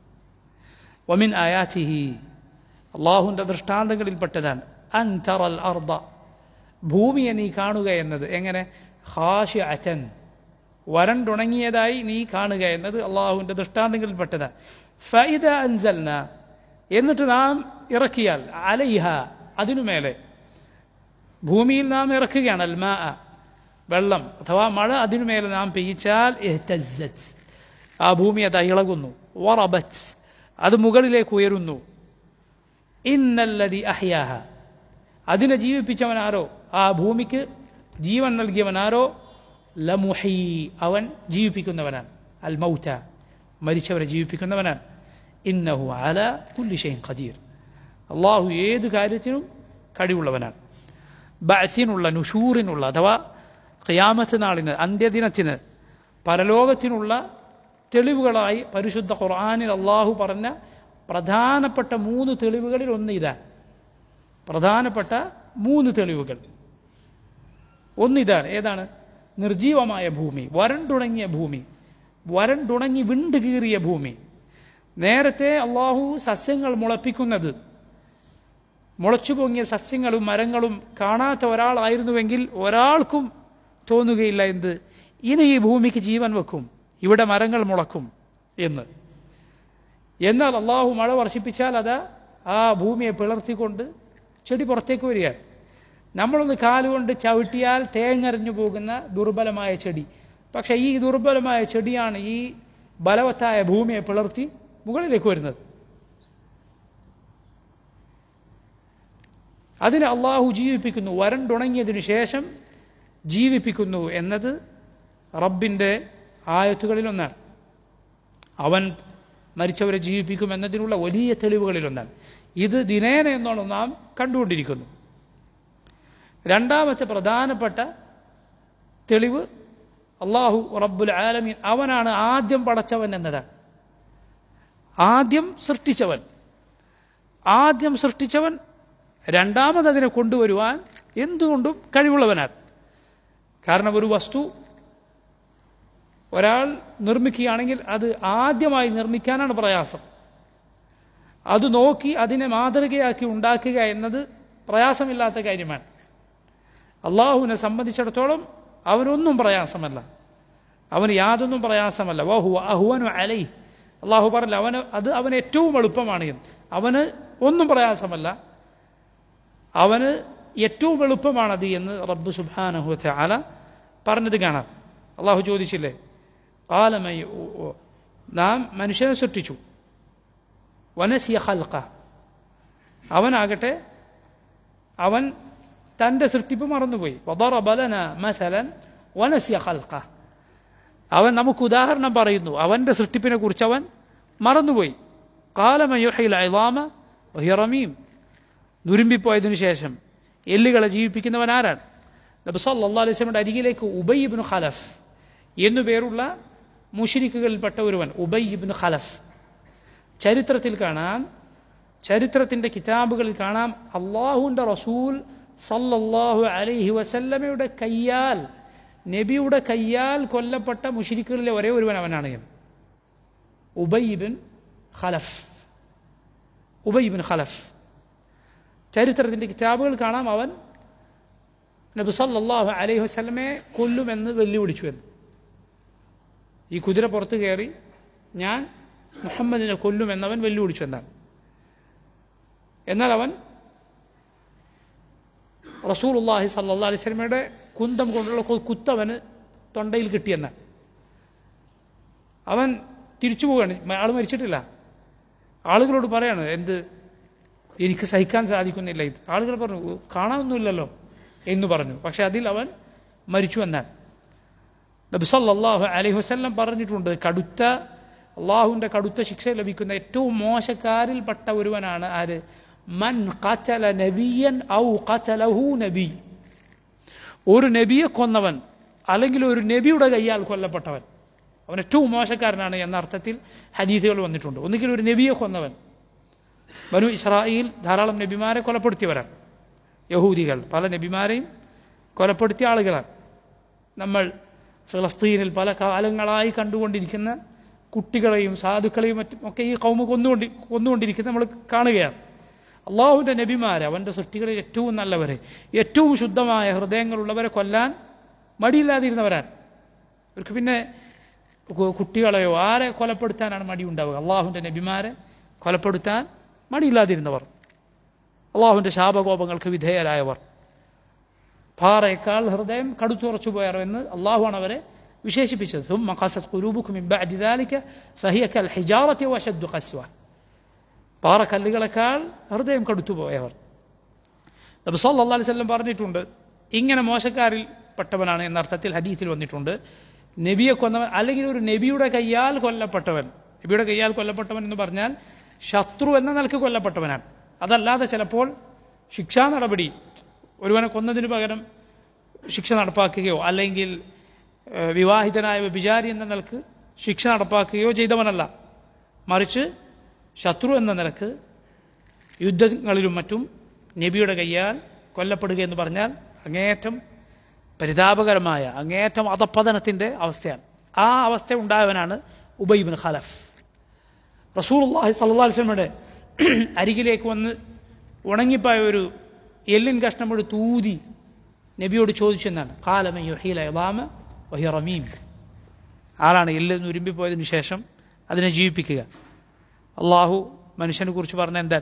ومن آياته അള്ളാഹുവിൻ്റെ ദൃഷ്ടാന്തങ്ങളിൽ പെട്ടതാണ് അൻ തറൽ അർദ ഭൂമിയെ നീ കാണുക എന്നത് എങ്ങനെ ഹാഷി അറ്റൻ വരണ്ടുണങ്ങിയതായി നീ കാണുക എന്നത് അള്ളാഹുവിൻ്റെ ദൃഷ്ടാന്തങ്ങളിൽ പെട്ടതാണ് ഫൈദ അൻസൽന എന്നിട്ട് നാം ഇറക്കിയാൽ അലൈഹ അതിനുമേലെ ഭൂമിയിൽ നാം ഇറക്കുകയാണ് അൽമാ വെള്ളം അഥവാ മഴ അതിനുമേലെ നാം പെയ്യിച്ചാൽ എഹ്തസ്സത്ത് ആ ഭൂമി അത് ഇളകുന്നു വറബത്ത് അത് മുകളിലേക്ക് ഉയരുന്നു ഇന്നല്ലതി അഹ്യാഹ അതിനെ ജീവിപ്പിച്ചവനാരോ ആ ഭൂമിക്ക് ജീവൻ നൽകിയവനാരോ ലമുഹി അവൻ ജീവിപ്പിക്കുന്നവനാണ് അൽ മൗത്ത മരിച്ചവരെ ജീവിപ്പിക്കുന്നവനാണ് ഇന്നഹു അല കുല്ലിഷയും ഖദീർ അള്ളാഹു ഏത് കാര്യത്തിനും കഴിവുള്ളവനാണ് ബഅസിനുള്ള നുഷൂറിനുള്ള അഥവാ ഖിയാമത്ത് നാളിന് അന്ത്യദിനത്തിന് പരലോകത്തിനുള്ള തെളിവുകളായി പരിശുദ്ധ ഖുർആാനിൽ അള്ളാഹു പറഞ്ഞ പ്രധാനപ്പെട്ട മൂന്ന് തെളിവുകളിൽ ഒന്ന് ഇതാണ് പ്രധാനപ്പെട്ട മൂന്ന് തെളിവുകൾ ഒന്നിതാണ് ഏതാണ് നിർജീവമായ ഭൂമി വരണ്ടുണങ്ങിയ ഭൂമി വരണ്ടുണങ്ങി വിണ്ട് കീറിയ ഭൂമി നേരത്തെ അള്ളാഹു സസ്യങ്ങൾ മുളപ്പിക്കുന്നത് മുളച്ചു പൊങ്ങിയ സസ്യങ്ങളും മരങ്ങളും കാണാത്ത ഒരാളായിരുന്നുവെങ്കിൽ ഒരാൾക്കും തോന്നുകയില്ല എന്ത് ഇനി ഈ ഭൂമിക്ക് ജീവൻ വെക്കും ഇവിടെ മരങ്ങൾ മുളക്കും എന്ന് എന്നാൽ അള്ളാഹു മഴ വർഷിപ്പിച്ചാൽ അത് ആ ഭൂമിയെ പിളർത്തിക്കൊണ്ട് ചെടി പുറത്തേക്ക് വരികയാണ് നമ്മളൊന്ന് കാലുകൊണ്ട് ചവിട്ടിയാൽ തേങ്ങറിഞ്ഞു പോകുന്ന ദുർബലമായ ചെടി പക്ഷേ ഈ ദുർബലമായ ചെടിയാണ് ഈ ബലവത്തായ ഭൂമിയെ പിളർത്തി മുകളിലേക്ക് വരുന്നത് അതിനെ അള്ളാഹു ജീവിപ്പിക്കുന്നു വരണ്ടുണങ്ങിയതിനു ശേഷം ജീവിപ്പിക്കുന്നു എന്നത് റബ്ബിൻ്റെ ആയത്തുകളിലൊന്നാണ് അവൻ മരിച്ചവരെ ജീവിപ്പിക്കും എന്നതിനുള്ള വലിയ തെളിവുകളിലൊന്നാണ് ഇത് ദിനേന എന്നോണം നാം കണ്ടുകൊണ്ടിരിക്കുന്നു രണ്ടാമത്തെ പ്രധാനപ്പെട്ട തെളിവ് അള്ളാഹു റബ്ബുൽ ആലമീൻ അവനാണ് ആദ്യം പടച്ചവൻ എന്നതാണ് ആദ്യം സൃഷ്ടിച്ചവൻ ആദ്യം സൃഷ്ടിച്ചവൻ രണ്ടാമത് അതിനെ കൊണ്ടുവരുവാൻ എന്തുകൊണ്ടും കഴിവുള്ളവനാണ് കാരണം ഒരു വസ്തു ഒരാൾ നിർമ്മിക്കുകയാണെങ്കിൽ അത് ആദ്യമായി നിർമ്മിക്കാനാണ് പ്രയാസം അത് നോക്കി അതിനെ മാതൃകയാക്കി ഉണ്ടാക്കുക എന്നത് പ്രയാസമില്ലാത്ത കാര്യമാണ് അള്ളാഹുവിനെ സംബന്ധിച്ചിടത്തോളം അവനൊന്നും പ്രയാസമല്ല അവന് യാതൊന്നും പ്രയാസമല്ല വഹു അഹുവനു അലൈ അള്ളാഹു പറഞ്ഞില്ല അവന് അത് അവന് ഏറ്റവും എളുപ്പമാണ് എന്ന് അവന് ഒന്നും പ്രയാസമല്ല അവന് ഏറ്റവും എളുപ്പമാണത് എന്ന് റബ്ബ് സുബാനഹു ചാല പറഞ്ഞത് കാണാം അള്ളാഹു ചോദിച്ചില്ലേ കാലമൈ നാം മനുഷ്യനെ സൃഷ്ടിച്ചു വനസിയ ഹൽക്ക അവനാകട്ടെ അവൻ തൻ്റെ സൃഷ്ടിപ്പ് മറന്നുപോയി വദറബലന മസലൻ വനസിയ ഹൽക്ക അവൻ നമുക്ക് ഉദാഹരണം പറയുന്നു അവൻ്റെ സൃഷ്ടിപ്പിനെ കുറിച്ച് അവൻ മറന്നുപോയി കാലമയുഹയിൽ അയലാമ ഹിറമീം നുരുമ്പിപ്പോയതിനു ശേഷം എല്ലുകളെ ജീവിപ്പിക്കുന്നവൻ ആരാണ് നബി സല്ലല്ലാഹു അലൈഹി വസല്ലമയുടെ അരികിലേക്ക് ഉബൈ ഇബ്നു ഖലഫ് എന്നു പേരുള്ള മുഷിരിക്കുകളിൽപ്പെട്ട ഒരുവൻ ഉബൈ ഇബ്നു ഖലഫ് ചരിത്രത്തിൽ കാണാം ചരിത്രത്തിൻ്റെ കിതാബുകളിൽ കാണാം അള്ളാഹുവിൻ്റെ റസൂൽ സല്ലല്ലാഹു അലൈഹി വസല്ലമയുടെ കയ്യാൽ നബിയുടെ കയ്യാൽ കൊല്ലപ്പെട്ട മുഷിരിക്കുകളിലെ ഒരേ ഒരുവൻ അവനാണ് എന്ന് ഉബൈബിൻ ഖലഫ് ഉബൈബിൻ ഖലഫ് ചരിത്രത്തിൻ്റെ കിതാബുകൾ കാണാം അവൻ നബി സല്ലല്ലാഹു അലൈഹി വസല്ലമയെ കൊല്ലുമെന്ന് വെല്ലുവിളിച്ചു എന്ന് ഈ കുതിര പുറത്ത് കയറി ഞാൻ മുഹമ്മദിനെ കൊല്ലുമെന്നവൻ വെല്ലുവിളിച്ചു എന്നാണ് എന്നാൽ അവൻ റസൂലുള്ളാഹി സല്ലല്ലാഹു അലൈഹി വസല്ലമയുടെ കുന്തം കൊണ്ടുള്ള കു- കുത്തവന് തൊണ്ടയിൽ കിട്ടിയെന്നാണ് അവൻ തിരിച്ചു പോവുകയാണ് ആൾ മരിച്ചിട്ടില്ല ആളുകളോട് പറയാണ് എന്ത് എനിക്ക് സഹിക്കാൻ സാധിക്കുന്നില്ല ഇത് ആളുകൾ പറഞ്ഞു "ഓ, കാണാനൊന്നുമില്ലല്ലോ എന്ന് പറഞ്ഞു പക്ഷെ അതിൽ അവൻ മരിച്ചു എന്നാണ് നബി സല്ലല്ലാഹു അലൈഹി വസല്ലം പറഞ്ഞിട്ടുണ്ട് കടുത്ത അള്ളാഹുവിൻ്റെ കടുത്ത ശിക്ഷ ലഭിക്കുന്ന ഏറ്റവും മോശക്കാരിൽപ്പെട്ട ഒരുവനാണ് ആര് മൻ ഖതല നബിയൻ ഔ ഖതലഹു നബി ഒരു നബിയെ കൊന്നവൻ അല്ലെങ്കിൽ ഒരു നബിയുടെ കയ്യാൽ കൊല്ലപ്പെട്ടവൻ അവൻ ഏറ്റവും മോശക്കാരനാണ് എന്ന അർത്ഥത്തിൽ ഹദീസുകൾ വന്നിട്ടുണ്ട് ഒന്നുകിൽ ഒരു നബിയെ കൊന്നവൻ ബനു ഇസ്രായേൽ ധാരാളം നബിമാരെ കൊലപ്പെടുത്തിയവരാണ് യഹൂദികൾ പല നബിമാരെയും കൊലപ്പെടുത്തിയ ആളുകളാണ് നമ്മൾ ഫലസ്തീനിൽ പല കാലങ്ങളായി കണ്ടുകൊണ്ടിരിക്കുന്ന കുട്ടികളെയും സാധുക്കളെയും മറ്റും ഒക്കെ ഈ കൗമ കൊന്നുകൊണ്ടി കൊന്നുകൊണ്ടിരിക്കുന്നത് നമ്മൾ കാണുകയാണ് അള്ളാഹുവിൻ്റെ നബിമാരെ അവൻ്റെ സൃഷ്ടികളിൽ ഏറ്റവും നല്ലവരെ ഏറ്റവും ശുദ്ധമായ ഹൃദയങ്ങളുള്ളവരെ കൊല്ലാൻ മടിയില്ലാതിരുന്നവരാണ് അവർക്ക് പിന്നെ കു- കുട്ടികളെയോ ആരെ കൊലപ്പെടുത്താനാണ് മടി ഉണ്ടാവുക അള്ളാഹുവിൻ്റെ നബിമാരെ കൊലപ്പെടുത്താൻ മടിയില്ലാതിരുന്നവർ അള്ളാഹുവിൻ്റെ ശാപകോപങ്ങൾക്ക് വിധേയരായവർ പാറയേക്കാൾ ഹൃദയം കടുത്തുറച്ചു പോയവർ എന്ന് അള്ളാഹുവാണ് അവരെ വിശേഷിപ്പിച്ചത് ثم قست قلوبكم من بعد ذلك فهي كالحجارة وأشد قسوة പാറക്കല്ലുകളെക്കാൾ ഹൃദയം കടുത്തുപോയവർ നബി സല്ലല്ലാഹു അലൈഹി വസല്ലം പറഞ്ഞിട്ടുണ്ട് ഇങ്ങനെ മോശക്കാരിൽ പെട്ടവനാണ് എന്ന അർത്ഥത്തിൽ ഹദീസിൽ വന്നിട്ടുണ്ട് നബിയെ കൊന്നവൻ അല്ലെങ്കിൽ ഒരു നബിയുടെ കയ്യാൽ കൊല്ലപ്പെട്ടവൻ നബിയുടെ കയ്യാൽ കൊല്ലപ്പെട്ടവൻ എന്ന് പറഞ്ഞാൽ ശത്രു എന്ന നിലക്ക് കൊല്ലപ്പെട്ടവനാണ് അതല്ലാതെ ചിലപ്പോൾ ശിക്ഷാ നടപടി ഒരുവനെ കൊന്നതിന് പകരം ശിക്ഷ നടപ്പാക്കുകയോ അല്ലെങ്കിൽ ഏഹ്, വിവാഹിതനായ വ്യഭിചാരി എന്ന നിലക്ക് ശിക്ഷ നടപ്പാക്കുകയോ ചെയ്തവനല്ല മറിച്ച് ശത്രു എന്ന നിലക്ക് യുദ്ധങ്ങളിലും മറ്റും നബിയുടെ കയ്യാൽ കൊല്ലപ്പെടുക എന്ന് പറഞ്ഞാൽ അങ്ങേയറ്റം പരിതാപകരമായ അങ്ങേയറ്റം അധപ്പതനത്തിൻ്റെ അവസ്ഥയാണ് ആ അവസ്ഥ ഉണ്ടായവനാണ് ഉബൈബിൻ ഖലഫ് റസൂലുള്ളാഹി സ്വല്ലല്ലാഹു അലൈഹി വസല്ലമയുടെ അരികിലേക്ക് വന്ന് ഉണങ്ങിപ്പോയ ഒരു എല്ലിൻ കഷ്ണം ഒരു തൂതി നബിയോട് ചോദിച്ചെന്നാണ് കാലമ യുഹീല ഇളാമ വഹി റമീം ആളാണ് എല്ല് നുരുമ്പിപ്പോയതിനു ശേഷം അതിനെ ജീവിപ്പിക്കുക അള്ളാഹു മനുഷ്യനെ കുറിച്ച് പറഞ്ഞ എന്താ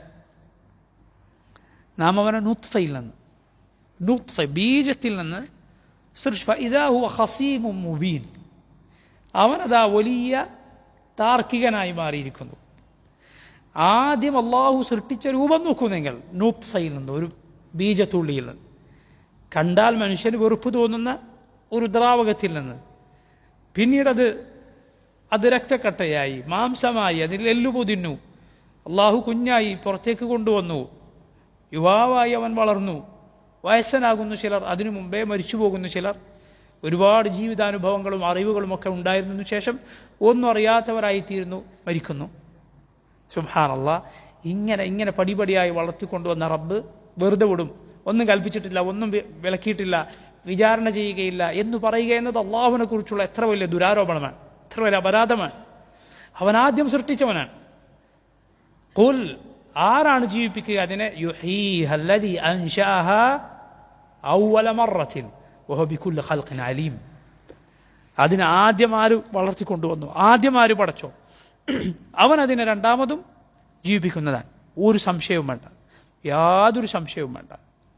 നാം അവനെ നുത്ഫയിൽ നിന്ന് നുത്ഫ ബീജത്തിൽ നിന്ന് സൃഷ്ഫ ഇതാഹു ഹസീമു മുബീൻ അവനതാ വലിയ താർക്കികനായി മാറിയിരിക്കുന്നു ആദ്യം അള്ളാഹു സൃഷ്ടിച്ച രൂപം നോക്കൂ നിങ്ങൾ നുത്ഫയിൽ നിന്ന് ഒരു ബീജത്തുള്ളിയിൽ നിന്ന് കണ്ടാൽ മനുഷ്യന് വെറുപ്പ് തോന്നുന്ന ഒരു ദ്രാവകത്തിൽ നിന്ന് പിന്നീടത് അത് രക്തക്കട്ടയായി മാംസമായി അതിൽ എല്ലുപൊതിന്നു അള്ളാഹു കുഞ്ഞായി പുറത്തേക്ക് കൊണ്ടുവന്നു യുവാവായി അവൻ വളർന്നു വയസ്സനാകുന്നു ചിലർ അതിനു മുമ്പേ മരിച്ചു പോകുന്നു ചിലർ ഒരുപാട് ജീവിതാനുഭവങ്ങളും അറിവുകളും ഒക്കെ ഉണ്ടായിരുന്നതിനു ശേഷം ഒന്നും അറിയാത്തവരായിത്തീരുന്നു മരിക്കുന്നു സുബാനല്ല ഇങ്ങനെ ഇങ്ങനെ പടിപടിയായി വളർത്തിക്കൊണ്ടുവന്ന റബ്ബ് വെറുതെ വിടും ഒന്നും കൽപ്പിച്ചിട്ടില്ല ഒന്നും വി- വിലക്കിയിട്ടില്ല വിചാരണ ചെയ്യുകയില്ല എന്ന് പറയുക എന്നത് അള്ളാഹുവിനെ കുറിച്ചുള്ള എത്ര വലിയ ദുരാരോപണമാണ് എത്ര വലിയ അപരാധമാണ് അവൻ ആദ്യം സൃഷ്ടിച്ചവനാണ് കുൽ ആരാണ് ജീവിപ്പിക്കുക അതിനെ യുഹീഹ അല്ലദീ അൻശഅഹ അവ്വല മറത്തിൻ വഹു ബികുല്ലി ഖൽഖിൻ അലീം അതിനെ ആദ്യം ആര് വളർത്തിക്കൊണ്ടുവന്നു ആദ്യം ആര് പടച്ചോ അവൻ അതിനെ രണ്ടാമതും ജീവിപ്പിക്കുന്നതാണ് ഒരു സംശയവും വേണ്ട യാതൊരു സംശയവും വേണ്ട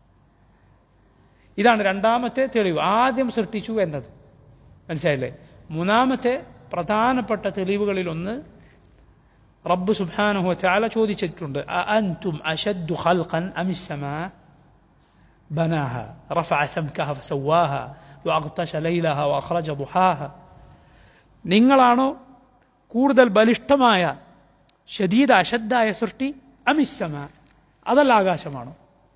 ഇതാണ് രണ്ടാമത്തെ തെളിവ് ആദ്യം സൃഷ്ടിച്ചു എന്നത് മനസ്സിലായില്ലേ മൂന്നാമത്തെ പ്രധാനപ്പെട്ട തെളിവുകളിൽ ഒന്ന് റബ്ബ് സുബ്ഹാനഹു ചാല ചോദിച്ചിട്ടുണ്ട് അഅൻതും അശദ്ദു ഖൽഖൻ അമിസ്സമാ ബനാഹ റഫഅ സംകഹ ഫസവാഹ വഅഗ്തശ ലൈലഹ വഅഖ്റജ ദുഹാഹ നിങ്ങളാണോ കൂടുതൽ ബലിഷ്ഠമായ ശദീദ അശദ്ധായ സൃഷ്ടി അമിസ്സമ അതല്ല ആകാശമാണോ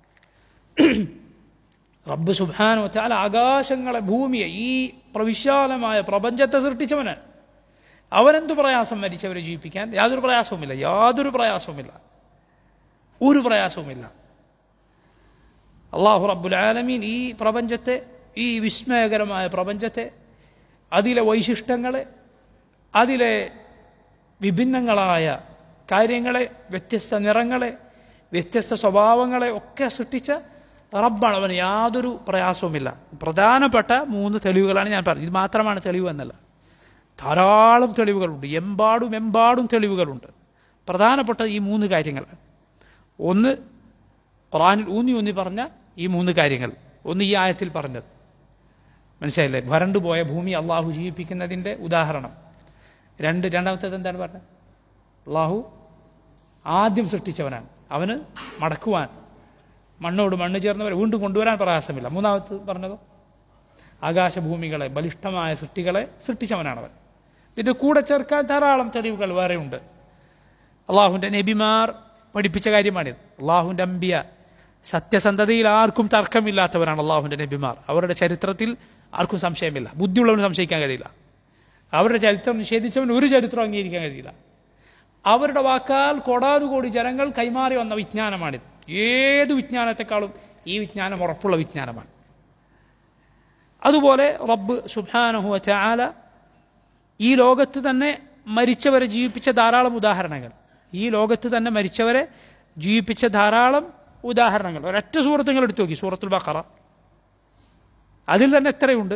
റബ്ബ് സുബാനോ ചാല ആകാശങ്ങളെ ഭൂമിയെ ഈ പ്രവിശാലമായ പ്രപഞ്ചത്തെ സൃഷ്ടിച്ചവനാണ് അവനെന്തു പ്രയാസം മരിച്ചവരെ ജീവിപ്പിക്കാൻ യാതൊരു പ്രയാസവുമില്ല യാതൊരു പ്രയാസവുമില്ല ഒരു പ്രയാസവുമില്ല അള്ളാഹു റബ്ബുൽ ആലമീൻ ഈ പ്രപഞ്ചത്തെ ഈ വിസ്മയകരമായ പ്രപഞ്ചത്തെ അതിലെ വൈശിഷ്ടങ്ങളെ അതിലെ വിഭിന്നങ്ങളായ കാര്യങ്ങളെ വ്യത്യസ്ത നിറങ്ങളെ വ്യത്യസ്ത സ്വഭാവങ്ങളെ ഒക്കെ സൃഷ്ടിച്ച റബ്ബാണ് അവന് യാതൊരു പ്രയാസവുമില്ല പ്രധാനപ്പെട്ട മൂന്ന് തെളിവുകളാണ് ഞാൻ പറഞ്ഞത് ഇത് മാത്രമാണ് തെളിവ് എന്നല്ല ധാരാളം തെളിവുകളുണ്ട് എമ്പാടും എമ്പാടും തെളിവുകളുണ്ട് പ്രധാനപ്പെട്ട ഈ മൂന്ന് കാര്യങ്ങൾ ഒന്ന് ഖുറാനിൽ ഊന്നി ഊന്നി പറഞ്ഞ ഈ മൂന്ന് കാര്യങ്ങൾ ഒന്ന് ഈ ആയത്തിൽ പറഞ്ഞത് മനസ്സിലായില്ലേ വരണ്ടു പോയ ഭൂമി അള്ളാഹു ജീവിപ്പിക്കുന്നതിൻ്റെ ഉദാഹരണം രണ്ട് രണ്ടാമത്തേത് എന്താണ് പറഞ്ഞത് അള്ളാഹു ആദ്യം സൃഷ്ടിച്ചവനാണ് അവന് മടക്കുവാൻ മണ്ണോട് മണ്ണ് ചേർന്നവരെ വീണ്ടും കൊണ്ടുവരാൻ പ്രയാസമില്ല മൂന്നാമത് പറഞ്ഞതോ ആകാശഭൂമികളെ ബലിഷ്ഠമായ സൃഷ്ടികളെ സൃഷ്ടിച്ചവനാണവൻ ഇതിൻ്റെ കൂടെ ചേർക്കാൻ ധാരാളം തെളിവുകൾ വേറെയുണ്ട് അള്ളാഹുവിൻ്റെ നബിമാർ പഠിപ്പിച്ച കാര്യമാണിത് അള്ളാഹുവിൻ്റെ അമ്പിയ സത്യസന്ധതയിൽ ആർക്കും തർക്കമില്ലാത്തവരാണ് അള്ളാഹുവിൻ്റെ നബിമാർ അവരുടെ ചരിത്രത്തിൽ ആർക്കും സംശയമില്ല ബുദ്ധിയുള്ളവന് സംശയിക്കാൻ കഴിയില്ല അവരുടെ ചരിത്രം നിഷേധിച്ചവൻ ഒരു ചരിത്രം അംഗീകരിക്കാൻ കഴിയില്ല അവരുടെ വാക്കാൽ കോടാനുകോടി ജനങ്ങൾ കൈമാറി വന്ന വിജ്ഞാനമാണിത് ഏത് വിജ്ഞാനത്തെക്കാളും ഈ വിജ്ഞാനം ഉറപ്പുള്ള വിജ്ഞാനമാണ് അതുപോലെ റബ്ബ് സുബാനഹുവ ചാല ഈ ലോകത്ത് തന്നെ മരിച്ചവരെ ജീവിപ്പിച്ച ധാരാളം ഉദാഹരണങ്ങൾ ഈ ലോകത്ത് തന്നെ മരിച്ചവരെ ജീവിപ്പിച്ച ധാരാളം ഉദാഹരണങ്ങൾ ഒരൊറ്റ സൂറത്തുകൾ എടുത്തു നോക്കി സൂറത്തുൽ ബഖറ അതിൽ തന്നെ എത്രയുണ്ട്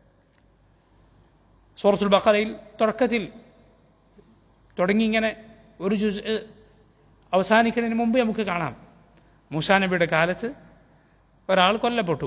സൂറത്തുൽ ബഖറയിൽ തുടക്കത്തിൽ തുടങ്ങി ഇങ്ങനെ ഒരു ജുസ് അവസാനിക്കുന്നതിന് മുമ്പ് നമുക്ക് കാണാം മൂസാ നബിയുടെ കാലത്ത് ഒരാൾ കൊല്ലപ്പെട്ടു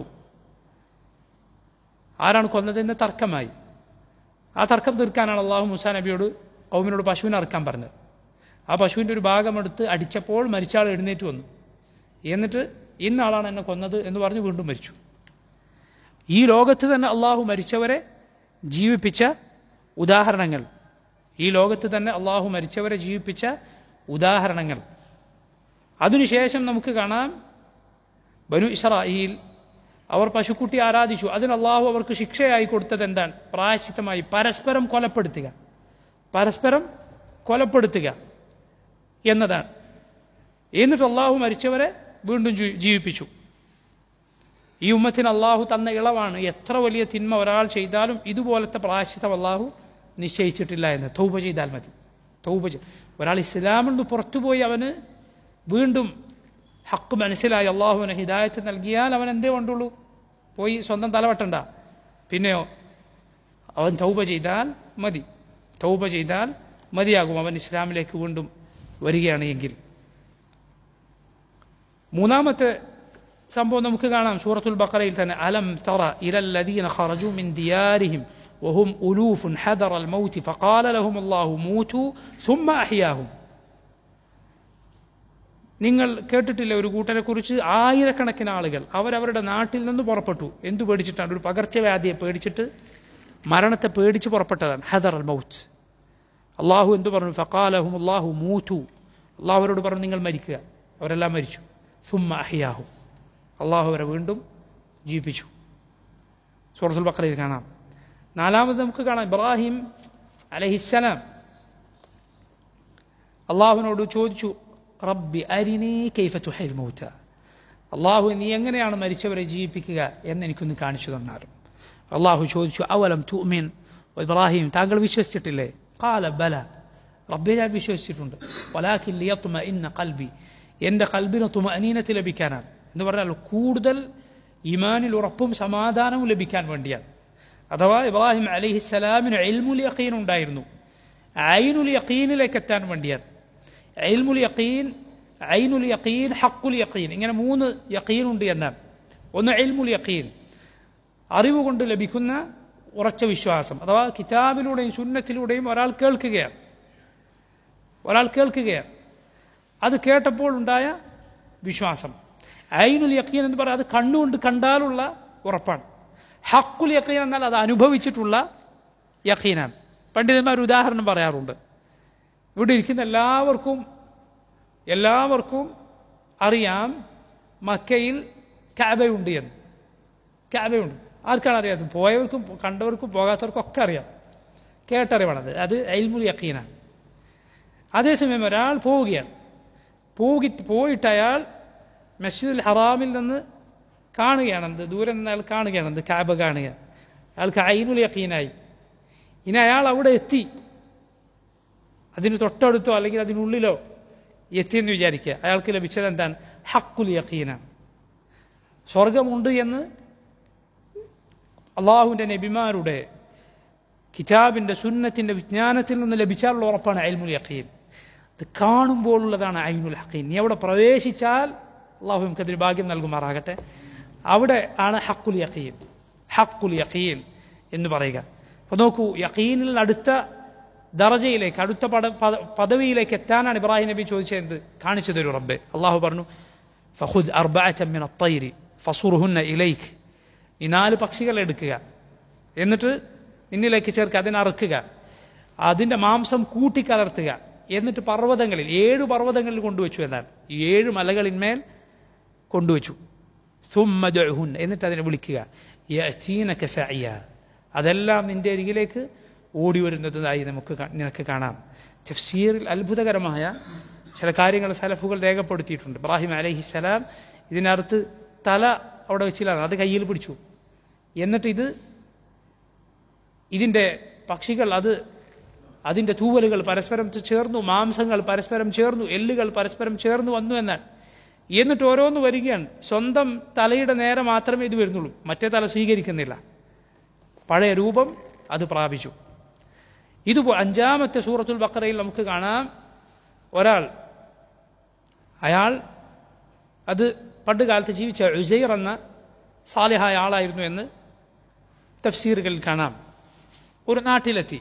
ആരാണ് കൊന്നതെന്ന് തർക്കമായി ആ തർക്കം തീർക്കാനാണ് അള്ളാഹു മുസാ നബിയോട് കൗമിനോട് പശുവിനെ അറക്കാൻ പറഞ്ഞത് ആ പശുവിൻ്റെ ഒരു ഭാഗമെടുത്ത് അടിച്ചപ്പോൾ മരിച്ചാൾ എഴുന്നേറ്റ് വന്നു എന്നിട്ട് ഇന്നാളാണ് എന്നെ കൊന്നത് എന്ന് പറഞ്ഞ് വീണ്ടും മരിച്ചു ഈ ലോകത്ത് തന്നെ അള്ളാഹു മരിച്ചവരെ ജീവിപ്പിച്ച ഉദാഹരണങ്ങൾ ഈ ലോകത്ത് തന്നെ അള്ളാഹു മരിച്ചവരെ ജീവിപ്പിച്ച ഉദാഹരണങ്ങൾ അതിനുശേഷം നമുക്ക് കാണാം ബനു ഇസ്രായിൽ അവർ പശുക്കുട്ടി ആരാധിച്ചു അതിന് അള്ളാഹു അവർക്ക് ശിക്ഷയായി കൊടുത്തത് എന്താണ് പ്രായശ്ചിത്തമായി പരസ്പരം കൊലപ്പെടുത്തുക പരസ്പരം കൊലപ്പെടുത്തുക എന്നതാണ് എന്നിട്ട് അള്ളാഹു മരിച്ചവരെ വീണ്ടും ജീ- ജീവിപ്പിച്ചു ഈ ഉമ്മത്തിന് അള്ളാഹു തന്ന ഇളവാണ് എത്ര വലിയ തിന്മ ഒരാൾ ചെയ്താലും ഇതുപോലത്തെ പ്രായശ്ചിത്തം അള്ളാഹു നിശ്ചയിച്ചിട്ടില്ല എന്ന് തൗബ ചെയ്താൽ മതി തൗബ ചെയ്ത് ഒരാൾ ഇസ്ലാമിൽ നിന്ന് പുറത്തുപോയി അവന് വീണ്ടും ഹക്ക് മനസ്സിലായി അള്ളാഹുവിന് ഹിദായത്ത് നൽകിയാൽ അവൻ എന്തേ കൊണ്ടുള്ളൂ പോയി സ്വന്തം തലവട്ടണ്ട പിന്നെയോ അവൻ തൗബ ചെയ്താൽ മതി തൗബ ചെയ്താൽ മതിയാകും അവൻ ഇസ്ലാമിലേക്ക് വീണ്ടും വരികയാണ് എങ്കിൽ മൂന്നാമത്തെ സംഭവം നമുക്ക് കാണാം സൂറത്തുൽ ബഖറയിൽ തന്നെ അലം തറ ഇലല്ലദീന ഖറജു മിൻ ദിയാരിഹിം وهم ألوف حذر الموت فقال لهم الله موتوا ثم أحياهم നിങ്ങൾ കേട്ടിട്ടില്ല ഒരു കൂട്ടരെ കുറിച്ച് ആയിരക്കണക്കിന് ആളുകൾ അവരവരുടെ നാട്ടിൽ നിന്ന് പുറപ്പെട്ടു എന്തു പേടിച്ചിട്ടാണ് ഒരു പകർച്ചവ്യാധിയെ പേടിച്ചിട്ട് മരണത്തെ പേടിച്ച് പുറപ്പെട്ടതാണ് ഹദർ അൽ മൗത്ത് അള്ളാഹു എന്തു പറഞ്ഞു ഫക്കാലഹും അള്ളാഹു മൂത്തു അള്ളാഹു അവരോട് പറഞ്ഞു നിങ്ങൾ മരിക്കുക അവരെല്ലാം മരിച്ചു സുമ്മ അഹിയാഹു അള്ളാഹു അവരെ വീണ്ടും ജീവിപ്പിച്ചു സൂറത്തുൽ ബക്കറയിൽ കാണാം നാലാമത് നമുക്ക് കാണാം ഇബ്രാഹിം അലഹിസ്സലാം അള്ളാഹുവിനോട് ചോദിച്ചു റബ്ബി അരിനീ കൈഫ തുഹൈൽ മൗത്ത അള്ളാഹു നീ എങ്ങനെയാണ് മരിച്ചവരെ ജീവിപ്പിക്കുക എന്ന് എനിക്കൊന്ന് കാണിച്ചു തന്നാലും അള്ളാഹു ചോദിച്ചു അവലം തുമിൻ ഇബ്രാഹിം താങ്കൾ വിശ്വസിച്ചിട്ടില്ലേ കാല ബല റബ്ബെ ഞാൻ വിശ്വസിച്ചിട്ടുണ്ട് വലാഖിൽ ലിയത്തുമ ഇന്ന കൽബി എൻ്റെ കൽബിന് തുമ അനീനത്ത് ലഭിക്കാനാണ് എന്ന് പറഞ്ഞാൽ കൂടുതൽ ഇമാനിൽ ഉറപ്പും സമാധാനവും ലഭിക്കാൻ വേണ്ടിയാണ് അഥവാ ഇബ്രാഹിം അലിഹിസ്സലാമിന് എൽമുൽ യഖീൻ ഉണ്ടായിരുന്നു ഐനുൽ യക്കീനിലേക്ക് എത്താൻ വേണ്ടിയാണ് ഐൽമുൽ യക്കീൻ ഐനുൽ യക്കീൻ ഹക്കുൽ യക്കീൻ ഇങ്ങനെ മൂന്ന് യക്കീനുണ്ട് എന്നാണ് ഒന്ന് ഐൽമുൽ യക്കീൻ അറിവ് കൊണ്ട് ലഭിക്കുന്ന ഉറച്ച വിശ്വാസം അഥവാ കിതാബിലൂടെയും സുന്നത്തിലൂടെയും ഒരാൾ കേൾക്കുകയാണ് ഒരാൾ കേൾക്കുകയാണ് അത് കേട്ടപ്പോൾ ഉണ്ടായ വിശ്വാസം ഐനുൽ യക്കീൻ എന്ന് പറയാം അത് കണ്ണുകൊണ്ട് കണ്ടാലുള്ള ഉറപ്പാണ് ഹക്കുൽ യക്കീൻ എന്നാൽ അത് അനുഭവിച്ചിട്ടുള്ള യക്കീനാണ് പണ്ഡിതന്മാർ ഉദാഹരണം പറയാറുണ്ട് ഇവിടെ ഇരിക്കുന്ന എല്ലാവർക്കും എല്ലാവർക്കും അറിയാം മക്കയിൽ കാബയുണ്ട് എന്ന് കാബയുണ്ട് ആർക്കാണ് അറിയാത്തത് പോയവർക്കും കണ്ടവർക്കും പോകാത്തവർക്കും ഒക്കെ അറിയാം കേട്ടറിവാണത് അത് അയിൽമുൽ യക്കീനാണ് അതേസമയം ഒരാൾ പോവുകയാണ് പോകി പോയിട്ട് അയാൾ മസ്ജിദുൽ ഹറാമിൽ നിന്ന് കാണുകയാണ് എന്ത് ദൂരെ നിന്ന് അയാൾ കാണുകയാണ് എന്ത് കാബ കാണുക അയാൾക്ക് അയിനുൽ യക്കീനായി ഇനി അയാൾ അവിടെ എത്തി അതിന് തൊട്ടടുത്തോ അല്ലെങ്കിൽ അതിനുള്ളിലോ എത്തിയെന്ന് വിചാരിക്കുക അയാൾക്ക് ലഭിച്ചത് എന്താണ് ഹക്കുൽ യക്കീനാണ് സ്വർഗമുണ്ട് എന്ന് അള്ളാഹുവിൻ്റെ നബിമാരുടെ കിതാബിൻ്റെ സുന്നത്തിൻ്റെ വിജ്ഞാനത്തിൽ നിന്ന് ലഭിച്ചാലുള്ള ഉറപ്പാണ് അയൽമുൽ യക്കീൻ ഇത് കാണുമ്പോഴുള്ളതാണ് അയിനുൽ ഹക്കീൻ നീ അവിടെ പ്രവേശിച്ചാൽ അള്ളാഹു നമുക്കതിന് ഭാഗ്യം നൽകുമാറാകട്ടെ അവിടെ ആണ് ഹക്കുൽ യക്കീൻ ഹക്കുൽ യക്കീൻ എന്ന് പറയുക അപ്പോൾ നോക്കൂ യക്കീനിൽ അടുത്ത ദറജയിലേക്ക് അടുത്ത പദ പദ- പദവിയിലേക്ക് എത്താനാണ് ഇബ്രാഹിം നബി ചോദിച്ചത് എന്ത് കാണിച്ചു തരൂ റബ്ബെ അള്ളാഹു പറഞ്ഞു ഫഹുദ് അർബഅത്തമ്മിൻ അത്തൈരി ഫസുറുഹുന്ന ഇലൈക്ക് ഈ നാല് പക്ഷികളെ എടുക്കുക എന്നിട്ട് നിന്നിലേക്ക് ചേർക്കുക അതിനെ അറുക്കുക അതിൻ്റെ മാംസം കൂട്ടിക്കലർത്തുക എന്നിട്ട് പർവ്വതങ്ങളിൽ ഏഴ് പർവ്വതങ്ങളിൽ കൊണ്ടുവച്ചു എന്നാണ് ഈ ഏഴ് മലകളിന്മേൽ കൊണ്ടുവച്ചു സുമ്മദുഹുൻ എന്നിട്ട് അതിനെ വിളിക്കുക യഅ്തീനക സഅയ അതെല്ലാം നിന്റെ അരികിലേക്ക് ഓടി വരുന്നതായി നമുക്ക് കാ- നിനക്ക് കാണാം തഫ്സീറിൽ അത്ഭുതകരമായ ചില കാര്യങ്ങൾ സലഫുകൾ രേഖപ്പെടുത്തിയിട്ടുണ്ട് ഇബ്രാഹിം അലഹിസലാം ഇതിനകത്ത് തല അവിടെ വെച്ചില്ലാണ് അത് കയ്യിൽ പിടിച്ചു എന്നിട്ട് ഇത് ഇതിൻ്റെ പക്ഷികൾ അത് അതിൻ്റെ തൂവലുകൾ പരസ്പരം ചേർന്നു മാംസങ്ങൾ പരസ്പരം ചേർന്നു എല്ലുകൾ പരസ്പരം ചേർന്നു വന്നു എന്നാണ് എന്നിട്ട് ഓരോന്ന് വരികയാണ് സ്വന്തം തലയുടെ നേരെ മാത്രമേ ഇത് വരുന്നുള്ളൂ മറ്റേ തല സ്വീകരിക്കുന്നില്ല പഴയ രൂപം അത് പ്രാപിച്ചു ഇത് അഞ്ചാമത്തെ സൂറത്തുൽ ബക്കറയിൽ നമുക്ക് കാണാം ഒരാൾ അയാൾ അത് പണ്ട് കാലത്ത് ജീവിച്ച ഉസൈർ എന്ന സാലിഹായ ആളായിരുന്നു എന്ന് തഫ്സീറുകളിൽ കാണാം ഒരു നാട്ടിലെത്തി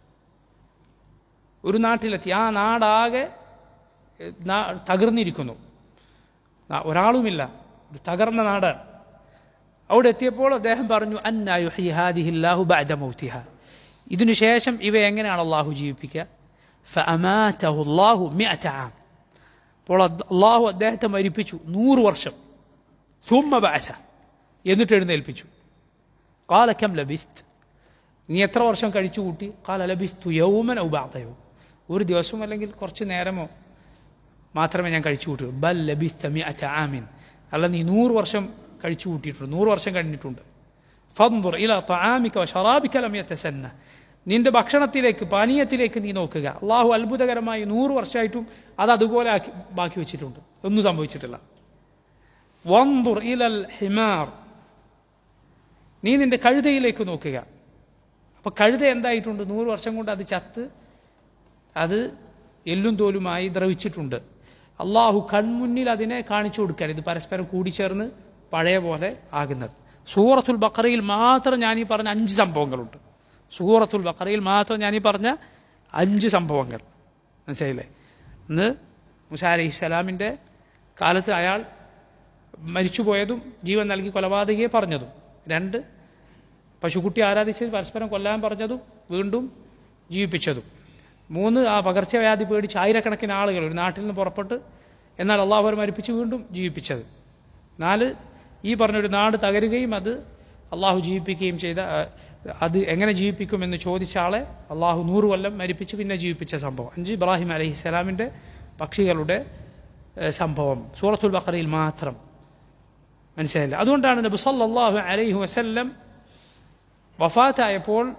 ഒരു നാട്ടിലെത്തി ആ നാടാകെ എഹ്, നാ- തകർന്നിരിക്കുന്നു നാ- ഒരാളുമില്ല ഒരു തകർന്ന നാടാണ് അവിടെ എത്തിയപ്പോൾ അദ്ദേഹം പറഞ്ഞു അന്നായുഹിഹാദിഹില്ലാഹു ബഅദ മൗതിഹ ഇതിനുശേഷം ഇവ എങ്ങനെയാണ് അള്ളാഹു ജീവിപ്പിക്കുക ഫഅമാതഹു അല്ലാഹു മിഅത ആം അപ്പോൾ അത് അള്ളാഹു അദ്ദേഹത്തെ മരിപ്പിച്ചു നൂറ് വർഷം സുമ്മ ബഅസ എന്നിട്ട് എഴുന്നേൽപ്പിച്ചു കാല കം ലബിസ്ത് നീ എത്ര വർഷം കഴിച്ചു കൂട്ടി കാല ലബിസ്തു യൗമൻ ഔ ബാത്തയോ ഒരു ദിവസം അല്ലെങ്കിൽ കുറച്ച് നേരമോ മാത്രമേ ഞാൻ കഴിച്ചു കൂട്ടൂ ബൽ ലബിസ്ത മിഅത ആമിൻ അല്ല നീ നൂറ് വർഷം കഴിച്ചു കൂട്ടിയിട്ടുണ്ട് നൂറ് വർഷം കഴിഞ്ഞിട്ടുണ്ട് ഫന്ദുർ ഇല തആമിക വശറാബിക ലം യതസന്ന നിന്റെ ഭക്ഷണത്തിലേക്ക് പാനീയത്തിലേക്ക് നീ നോക്കുക അള്ളാഹു അത്ഭുതകരമായി നൂറ് വർഷമായിട്ടും അത് അതുപോലെ ആക്കി ബാക്കി വെച്ചിട്ടുണ്ട് ഒന്നും സംഭവിച്ചിട്ടില്ല വന്ദുർ ഇലൽ ഹിമാർ നീ നിന്റെ കഴുതയിലേക്ക് നോക്കുക അപ്പൊ കഴുത എന്തായിട്ടുണ്ട് നൂറ് വർഷം കൊണ്ട് അത് ചത്ത് അത് എല്ലും തോലുമായി ദ്രവിച്ചിട്ടുണ്ട് അള്ളാഹു കൺമുന്നിൽ അതിനെ കാണിച്ചു കൊടുക്കാൻ ഇത് പരസ്പരം കൂടിച്ചേർന്ന് പഴയ പോലെ ആകുന്നത് സൂറത്തുൽ ബക്കറയിൽ മാത്രം ഞാൻ ഈ പറഞ്ഞ അഞ്ച് സംഭവങ്ങളുണ്ട് സൂറത്തുൽ ബക്കറയിൽ മാത്രം ഞാൻ ഈ പറഞ്ഞ അഞ്ച് സംഭവങ്ങൾ മനസ്സിലായില്ലേ ഒന്ന് മുസാ അലൈഹി സ്വലാമിൻ്റെ കാലത്ത് അയാൾ മരിച്ചുപോയതും ജീവൻ നൽകി കൊലപാതകയെ പറഞ്ഞതും രണ്ട് പശുക്കുട്ടി ആരാധിച്ച് പരസ്പരം കൊല്ലാൻ പറഞ്ഞതും വീണ്ടും ജീവിപ്പിച്ചതും മൂന്ന് ആ പകർച്ചവ്യാധി പേടിച്ച് ആയിരക്കണക്കിന് ആളുകൾ ഒരു നാട്ടിൽ നിന്ന് പുറപ്പെട്ട് എന്നാൽ അള്ളാഹു അവരെ മരിപ്പിച്ച് വീണ്ടും ജീവിപ്പിച്ചത് നാല് ഈ പറഞ്ഞൊരു നാട് തകരുകയും അത് അള്ളാഹു ജീവിപ്പിക്കുകയും ചെയ്ത ആ, അത് എങ്ങനെ ജീവിപ്പിക്കുമെന്ന് ചോദിച്ച ആളെ അള്ളാഹു നൂറ് കൊല്ലം മരിപ്പിച്ച് പിന്നെ ജീവിപ്പിച്ച സംഭവം അഞ്ച് ഇബ്രാഹിം അലൈഹി സ്വലാമിൻ്റെ പക്ഷികളുടെ ഏഹ്, സംഭവം സൂറത്തുൽ ബക്കറയിൽ മാത്രം മനസ്സിലായില്ല അതുകൊണ്ടാണ് നബി സല്ലല്ലാഹു അലൈഹി വസല്ലം വഫാത്തായപ്പോൾ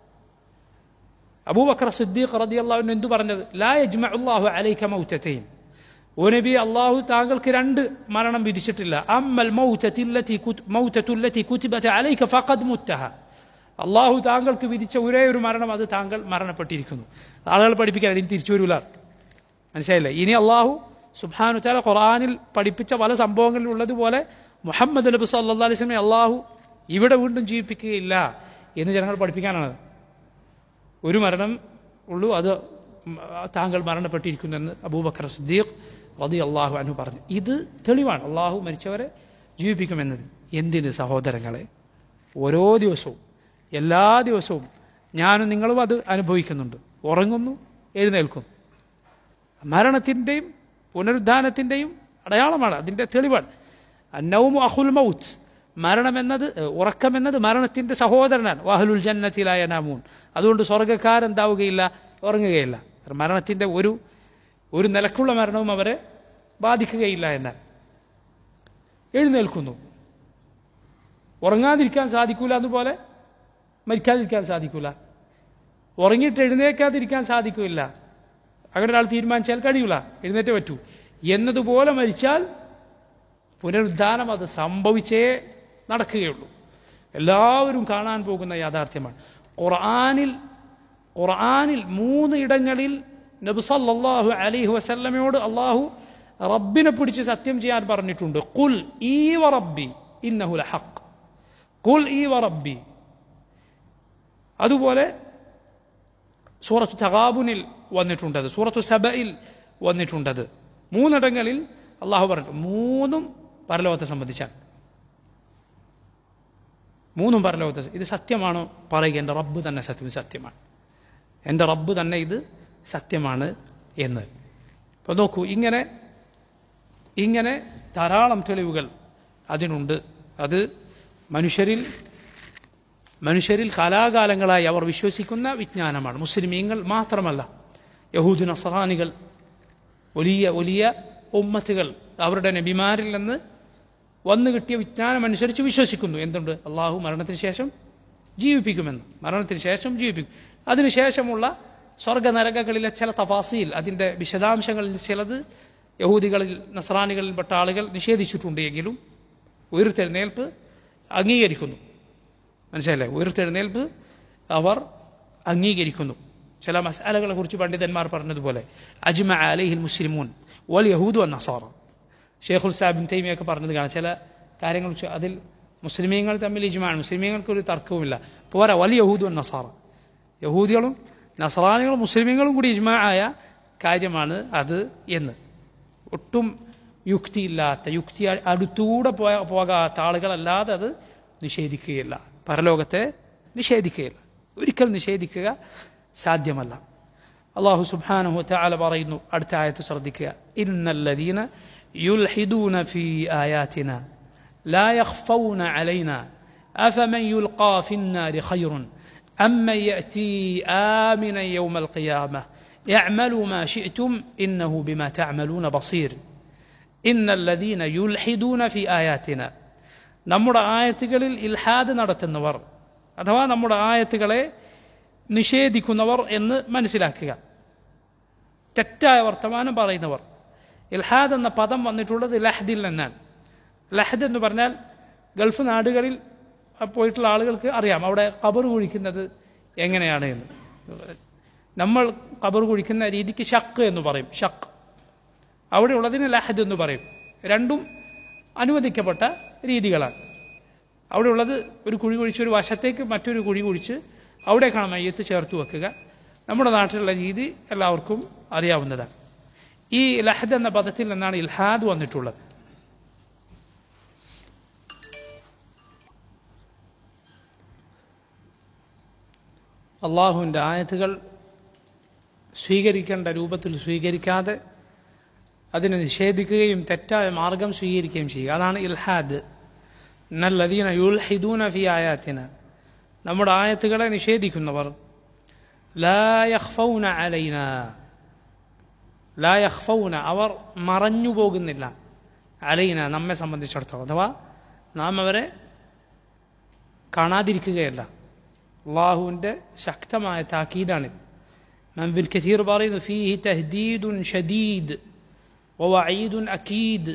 അബൂബക്കർ സിദ്ദീഖ് റളിയല്ലാഹു അൻഹു എന്തു പറഞ്ഞത് ലാ യജ്മഉല്ലാഹു അലൈക മൗതതൈൻ ഓ നബി അള്ളാഹു താങ്കൾക്ക് രണ്ട് മരണം വിധിച്ചിട്ടില്ല അമ്മൽ മൗതത്തില്ലത്തി കുത്- മൗതത്തുല്ലത്തി കുതിബത അലൈക ഫഖദ് മുത്തഹ അള്ളാഹു താങ്കൾക്ക് വിധിച്ച ഒരേ ഒരു മരണം അത് താങ്കൾ മരണപ്പെട്ടിരിക്കുന്നു ആളുകൾ പഠിപ്പിക്കാൻ ഇനി തിരിച്ചു വരൂല മനസ്സിലായില്ലേ ഇനി അള്ളാഹു സുബാനു താല ഖുറാനിൽ പഠിപ്പിച്ച പല സംഭവങ്ങളിൽ ഉള്ളതുപോലെ മുഹമ്മദ് നബി സല്ലാ അലൈഹി സ്വലമെ അള്ളാഹു ഇവിടെ വീണ്ടും ജീവിപ്പിക്കുകയില്ല എന്ന് ജനങ്ങൾ പഠിപ്പിക്കാനാണ് ഒരു മരണം ഉള്ളൂ അത് താങ്കൾ മരണപ്പെട്ടിരിക്കുന്നു എന്ന് അബൂബക്കർ സിദ്ദീഖ് റതി അള്ളാഹു അനു പറഞ്ഞു ഇത് തെളിവാണ് അള്ളാഹു മരിച്ചവരെ ജീവിപ്പിക്കുമെന്നത് എന്തിന് സഹോദരങ്ങളെ ഓരോ ദിവസവും എല്ലാ ദിവസവും ഞാനും നിങ്ങളും അത് അനുഭവിക്കുന്നുണ്ട് ഉറങ്ങുന്നു എഴുന്നേൽക്കുന്നു മരണത്തിൻ്റെയും പുനരുദ്ധാനത്തിൻ്റെയും അടയാളമാണ് അതിൻ്റെ തെളിവാണ് അന്നവും അഹുൽ മൗത്ത് മരണമെന്നത് ഉറക്കമെന്നത് മരണത്തിൻ്റെ സഹോദരനാണ് വാഹുലുൽ ജന്നത്തിലായ നാമൂൻ അതുകൊണ്ട് സ്വർഗ്ഗക്കാരെന്താവുകയില്ല ഉറങ്ങുകയില്ല മരണത്തിൻ്റെ ഒരു ഒരു നിലക്കുള്ള മരണവും അവരെ ബാധിക്കുകയില്ല എന്നാൽ എഴുന്നേൽക്കുന്നു ഉറങ്ങാതിരിക്കാൻ സാധിക്കൂല അതുപോലെ മരിക്കാതിരിക്കാൻ സാധിക്കൂല ഉറങ്ങിയിട്ട് എഴുന്നേക്കാതിരിക്കാൻ സാധിക്കില്ല അങ്ങനെ ഒരാൾ തീരുമാനിച്ചാൽ കഴിയൂല എഴുന്നേറ്റേ പറ്റൂ എന്നതുപോലെ മരിച്ചാൽ പുനരുദ്ധാനം അത് സംഭവിച്ചേ നടക്കുകയുള്ളൂ എല്ലാവരും കാണാൻ പോകുന്ന യാഥാർത്ഥ്യമാണ് ഖുർആാനിൽ ഖുർആാനിൽ മൂന്ന് ഇടങ്ങളിൽ നബ്സല്ലാഹു അലൈഹി വസല്ലമയോട് അള്ളാഹു റബ്ബിനെ പിടിച്ച് സത്യം ചെയ്യാൻ പറഞ്ഞിട്ടുണ്ട് കുൽ ഈ വ റബ്ബി ഇന്നഹുല ഹക്ക് കുൽ ഈ വ റബ്ബി അതുപോലെ സൂറത്തു തകാബുനിൽ വന്നിട്ടുണ്ടത് സൂറത്തു സബയിൽ വന്നിട്ടുണ്ടത് മൂന്നിടങ്ങളിൽ അള്ളാഹു പറഞ്ഞു മൂന്നും പരലോകത്തെ സംബന്ധിച്ചാൽ മൂന്നും പരലോകത്തെ ഇത് സത്യമാണോ പറയുക എൻ്റെ റബ്ബ് തന്നെ സത്യം സത്യമാണ് എൻ്റെ റബ്ബ് തന്നെ ഇത് സത്യമാണ് എന്ന് അപ്പോൾ നോക്കൂ ഇങ്ങനെ ഇങ്ങനെ ധാരാളം തെളിവുകൾ അതിനുണ്ട് അത് മനുഷ്യരിൽ മനുഷ്യരിൽ കാലാകാലങ്ങളായി അവർ വിശ്വസിക്കുന്ന വിജ്ഞാനമാണ് മുസ്ലിമീങ്ങൾ മാത്രമല്ല യഹൂദ് നസറാനികൾ വലിയ വലിയ ഉമ്മത്തുകൾ അവരുടെ നബിമാരിൽ നിന്ന് വന്നു കിട്ടിയ വിജ്ഞാനം അനുസരിച്ച് വിശ്വസിക്കുന്നു എന്തുണ്ട് അള്ളാഹു മരണത്തിന് ശേഷം ജീവിപ്പിക്കുമെന്ന് മരണത്തിന് ശേഷം ജീവിപ്പിക്കും അതിനുശേഷമുള്ള സ്വർഗനരകങ്ങളിലെ ചില തഫാസിയിൽ അതിൻ്റെ വിശദാംശങ്ങളിൽ ചിലത് യഹൂദികളിൽ നസ്രാനികളിൽപ്പെട്ട ആളുകൾ നിഷേധിച്ചിട്ടുണ്ട് എങ്കിലും ഉയർത്തെഴുന്നേൽപ്പ് അംഗീകരിക്കുന്നു മനസ്സിലല്ലേ ഉയർത്തെഴുന്നേൽപ്പ് അവർ അംഗീകരിക്കുന്നു ചില മസാലകളെ കുറിച്ച് പണ്ഡിതന്മാർ പറഞ്ഞതുപോലെ അജ്മ അലഹിൽ മുസ്ലിമൂൻ വൽ യഹൂദു എന്ന നസാറ ഷേഖുൽ സാബിൻ തൈമിയൊക്കെ പറഞ്ഞത് കാണാം ചില കാര്യങ്ങൾ അതിൽ മുസ്ലിമീങ്ങൾ തമ്മിൽ ഇജ്മാണ് മുസ്ലിമീങ്ങൾക്ക് ഒരു തർക്കവുമില്ല പോരാ വലിയ യഹൂദു എന്ന നസാറ യഹൂദികളും നസറാനികളും മുസ്ലിമീങ്ങളും കൂടി ഇജ്മാ ആയ കാര്യമാണ് അത് എന്ന് ഒട്ടും യുക്തിയില്ലാത്ത യുക്തി അടുത്തൂടെ പോയ പോകാത്ത ആളുകളല്ലാതെ അത് നിഷേധിക്കുകയില്ല പരലോകത്തെ നിഷേധിക്കുകയില്ല ഒരിക്കൽ നിഷേധിക്കുക സാധ്യമല്ല അള്ളാഹു സുബാനഹു താല പറയുന്നു അടുത്ത ആയത്ത് ശ്രദ്ധിക്കുക ഇന്നല്ലദീന യുൽഹിദൂന ഫീ ആയാത്തിന لا يخفون علينا أفمن يلقى في النار خير أمن يأتي آمنا يوم القيامة اعملوا ما شئتم إنه بما تعملون بصير إن الذين يلحدون في آياتنا നമ്മുടെ ആയത്തുകളിൽ ഇൽഹാദ് നടത്തുന്നവർ അഥവാ നമ്മുടെ ആയത്തുകളെ നിഷേധിക്കുന്നവർ എന്ന് മനസ്സിലാക്കുക തെറ്റായ വർത്തമാനം പറയുന്നവർ ഇൽഹാദ് എന്ന പദം വന്നിട്ടുള്ളത് ലഹദിൽ നിന്നാണ് ലഹദ് എന്ന് പറഞ്ഞാൽ ഗൾഫ് നാടുകളിൽ പോയിട്ടുള്ള ആളുകൾക്ക് അറിയാം അവിടെ കബർ കുഴിക്കുന്നത് എങ്ങനെയാണ് എന്ന് നമ്മൾ കബർ കുഴിക്കുന്ന രീതിക്ക് ഷക്ക് എന്ന് പറയും ഷക്ക് അവിടെ ഉള്ളതിന് ലഹദ് എന്ന് പറയും രണ്ടും അനുവദിക്കപ്പെട്ട രീതികളാണ് അവിടെ ഉള്ളത് ഒരു കുഴി കുഴിച്ച് ഒരു വശത്തേക്ക് മറ്റൊരു കുഴി കുഴിച്ച് അവിടേക്കാണ് മയ്യത്ത് ചേർത്ത് വെക്കുക നമ്മുടെ നാട്ടിലുള്ള രീതി എല്ലാവർക്കും അറിയാവുന്നതാണ് ഈ ലഹദ് എന്ന പദത്തിൽ നിന്നാണ് ഇൽഹാദ് വന്നിട്ടുള്ളത് അള്ളാഹുവിൻ്റെ ആയത്തുകൾ സ്വീകരിക്കേണ്ട രൂപത്തിൽ സ്വീകരിക്കാതെ അതിനെ നിഷേധിക്കുകയും തെറ്റായ മാർഗം സ്വീകരിക്കുകയും ചെയ്യുക അതാണ് ഇൽഹാദ് നല്ലതീന യുൽഹിദൂന ഫി ആയാത്തിന നമ്മുടെ ആയത്തുകളെ നിഷേധിക്കുന്നവർ ലായഹ്ഫൗന അലൈന ലായഹ്ഫൗന അവർ മറഞ്ഞു പോകുന്നില്ല അലൈന നമ്മെ സംബന്ധിച്ചിടത്തോളം അഥവാ നാം അവരെ കാണാതിരിക്കുകയല്ല അള്ളാഹുവിൻ്റെ ശക്തമായ താക്കീതാണിത് മൻബിൻ കഥീർ പറയുന്നു ഫീഹി തഹ്ദീദുൻ ഷദീദ് വഈദുൻ അക്കീദ്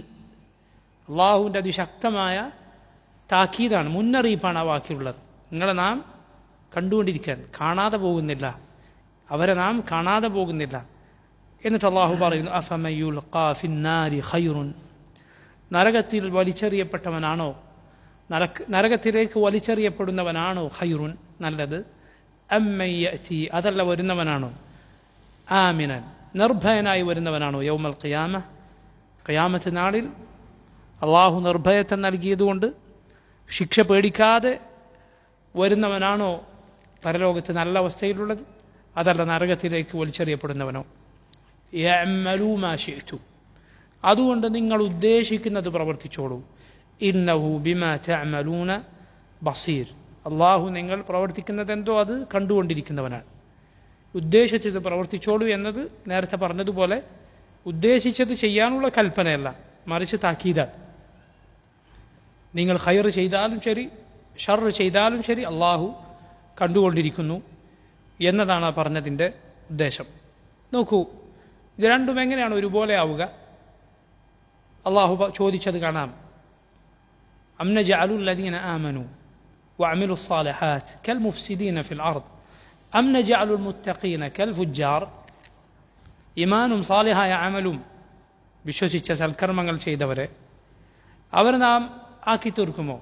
അള്ളാഹുവിൻ്റെ അതിശക്തമായ താക്കീതാണ് മുന്നറിയിപ്പാണ് ആ വാക്കിയുള്ളത് നിങ്ങളെ നാം കണ്ടുകൊണ്ടിരിക്കാൻ കാണാതെ പോകുന്നില്ല അവരെ നാം കാണാതെ പോകുന്നില്ല എന്നിട്ട് അള്ളാഹു പറയുന്നു അഫമയുൽ ഖാഫിന്നാരി ഖൈറുൻ നരകത്തിൽ വലിച്ചെറിയപ്പെട്ടവനാണോ നരക നരകത്തിലേക്ക് വലിച്ചെറിയപ്പെടുന്നവനാണോ ഖൈറുൻ നല്ലത് അമ്മയ്യറ്റി അതല്ല വരുന്നവനാണോ ആമിനൻ നിർഭയനായി വരുന്നവനാണോ യൗമൽ ഖിയാമ ഖിയാമത്ത് നാളിൽ അള്ളാഹു നിർഭയത്തെ നൽകിയതുകൊണ്ട് ശിക്ഷ പേടിക്കാതെ വരുന്നവനാണോ പരലോകത്ത് നല്ല അവസ്ഥയിലുള്ളത് അതല്ല നരകത്തിലേക്ക് വലിച്ചെറിയപ്പെടുന്നവനോ യഅ്മലൂമാശിറ്റു അതുകൊണ്ട് നിങ്ങൾ ഉദ്ദേശിക്കുന്നത് പ്രവർത്തിച്ചോളൂ ഇന്നഹു ബിമ തഅമലൂന ബസീർ അള്ളാഹു നിങ്ങൾ പ്രവർത്തിക്കുന്നത് എന്തോ അത് കണ്ടുകൊണ്ടിരിക്കുന്നവനാണ് ഉദ്ദേശിച്ചത് പ്രവർത്തിച്ചോളൂ എന്നത് നേരത്തെ പറഞ്ഞതുപോലെ ഉദ്ദേശിച്ചത് ചെയ്യാനുള്ള കൽപ്പനയല്ല മറിച്ച് താക്കീതാണ് നിങ്ങൾ ഹയർ ചെയ്താലും ശരി ഷർ ചെയ്താലും ശരി അള്ളാഹു കണ്ടുകൊണ്ടിരിക്കുന്നു എന്നതാണ് ആ പറഞ്ഞതിൻ്റെ ഉദ്ദേശം നോക്കൂ ഇത് രണ്ടും എങ്ങനെയാണ് ഒരുപോലെ ആവുക അള്ളാഹു പ- ചോദിച്ചത് കാണാം അംന ജഅലുല്ലദീന ആമനു وعملوا الصالحات كالمفسدين في الأرض أم نجعل المتقين كالفجار ഇമാനും സാലിഹായ അമലും വിശ്വസിച്ച സൽക്കർമ്മങ്ങൾ ചെയ്തവരെ അവർ നാം ആക്കി തീർക്കുമോ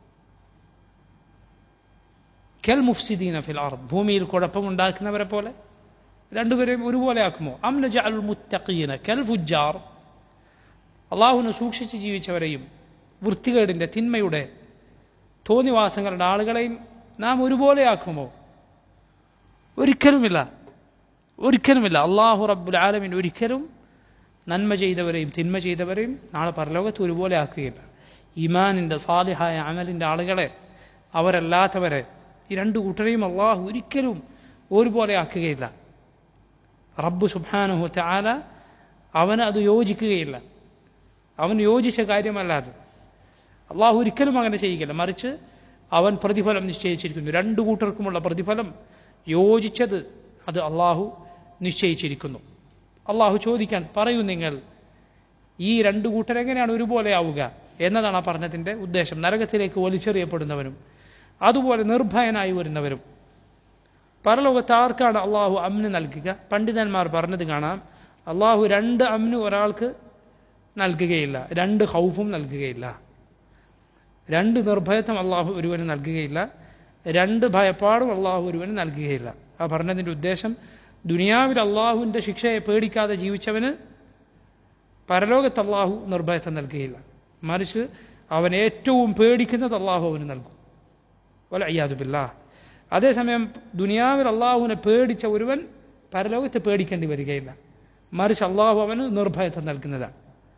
കെൽ മുഫ്സിദീന ഫിൽ അർദ് ഭൂമിയിൽ കുഴപ്പമുണ്ടാക്കുന്നവരെ പോലെ രണ്ടുപേരെയും ഒരുപോലെ ആക്കുമോ അം നജഅലുൽ മുത്തഖീന കൽ ഫുജാർ അള്ളാഹുവിനെ സൂക്ഷിച്ച് ജീവിച്ചവരെയും വൃത്തികേടിൻ്റെ തിന്മയുടെ തോന്നിവാസങ്ങളുടെ ആളുകളെയും നാം ഒരുപോലെ ആക്കുമോ ഒരിക്കലുമില്ല ഒരിക്കലുമില്ല അള്ളാഹു റബ്ബുൽ ആലമിൻ ഒരിക്കലും നന്മ ചെയ്തവരെയും തിന്മ ചെയ്തവരെയും നാളെ പരലോകത്ത് ഒരുപോലെ ആക്കുകയില്ല ഈമാനിൻ്റെ സാലിഹായ അമലിൻ്റെ ആളുകളെ അവരല്ലാത്തവരെ ഈ രണ്ട് കൂട്ടരെയും അള്ളാഹു ഒരിക്കലും ഒരുപോലെ ആക്കുകയില്ല റബ്ബ് സുബാനുഹു ആല അവന് അത് യോജിക്കുകയില്ല അവൻ യോജിച്ച കാര്യമല്ല അത് അള്ളാഹു ഒരിക്കലും അങ്ങനെ ചെയ്യുകയില്ല മറിച്ച് അവൻ പ്രതിഫലം നിശ്ചയിച്ചിരിക്കുന്നു രണ്ടു കൂട്ടർക്കുമുള്ള പ്രതിഫലം യോജിച്ചത് അത് അള്ളാഹു നിശ്ചയിച്ചിരിക്കുന്നു അള്ളാഹു ചോദിക്കാൻ പറയൂ നിങ്ങൾ ഈ രണ്ടു കൂട്ടരെങ്ങനെയാണ് ഒരുപോലെ ആവുക എന്നതാണ് ആ പറഞ്ഞതിൻ്റെ ഉദ്ദേശം നരകത്തിലേക്ക് വലിച്ചെറിയപ്പെടുന്നവനും അതുപോലെ നിർഭയനായി വരുന്നവരും പരലോകത്ത് ആർക്കാണ് അള്ളാഹു അമ്ന് നൽകുക പണ്ഡിതന്മാർ പറഞ്ഞത് കാണാം അള്ളാഹു രണ്ട് അമ്ന് ഒരാൾക്ക് നൽകുകയില്ല രണ്ട് ഹൗഫും നൽകുകയില്ല രണ്ട് നിർഭയത്വം അള്ളാഹു ഒരുവന് നൽകുകയില്ല രണ്ട് ഭയപ്പാടും അള്ളാഹു ഒരുവന് നൽകുകയില്ല ആ പറഞ്ഞതിൻ്റെ ഉദ്ദേശം ദുനിയാവിൽ അള്ളാഹുവിൻ്റെ ശിക്ഷയെ പേടിക്കാതെ ജീവിച്ചവന് പരലോകത്ത് അള്ളാഹു നിർഭയത്വം നൽകുകയില്ല മറിച്ച് അവൻ ഏറ്റവും പേടിക്കുന്നത് അള്ളാഹു അവന് നൽകും വല അയ്യാദുബില്ല അതേസമയം ദുനിയാവിൽ അള്ളാഹുവിനെ പേടിച്ച ഒരുവൻ പരലോകത്ത് പേടിക്കേണ്ടി വരികയില്ല മറിച്ച് അള്ളാഹു അവന് നിർഭയത്വം നൽകുന്നതാണ്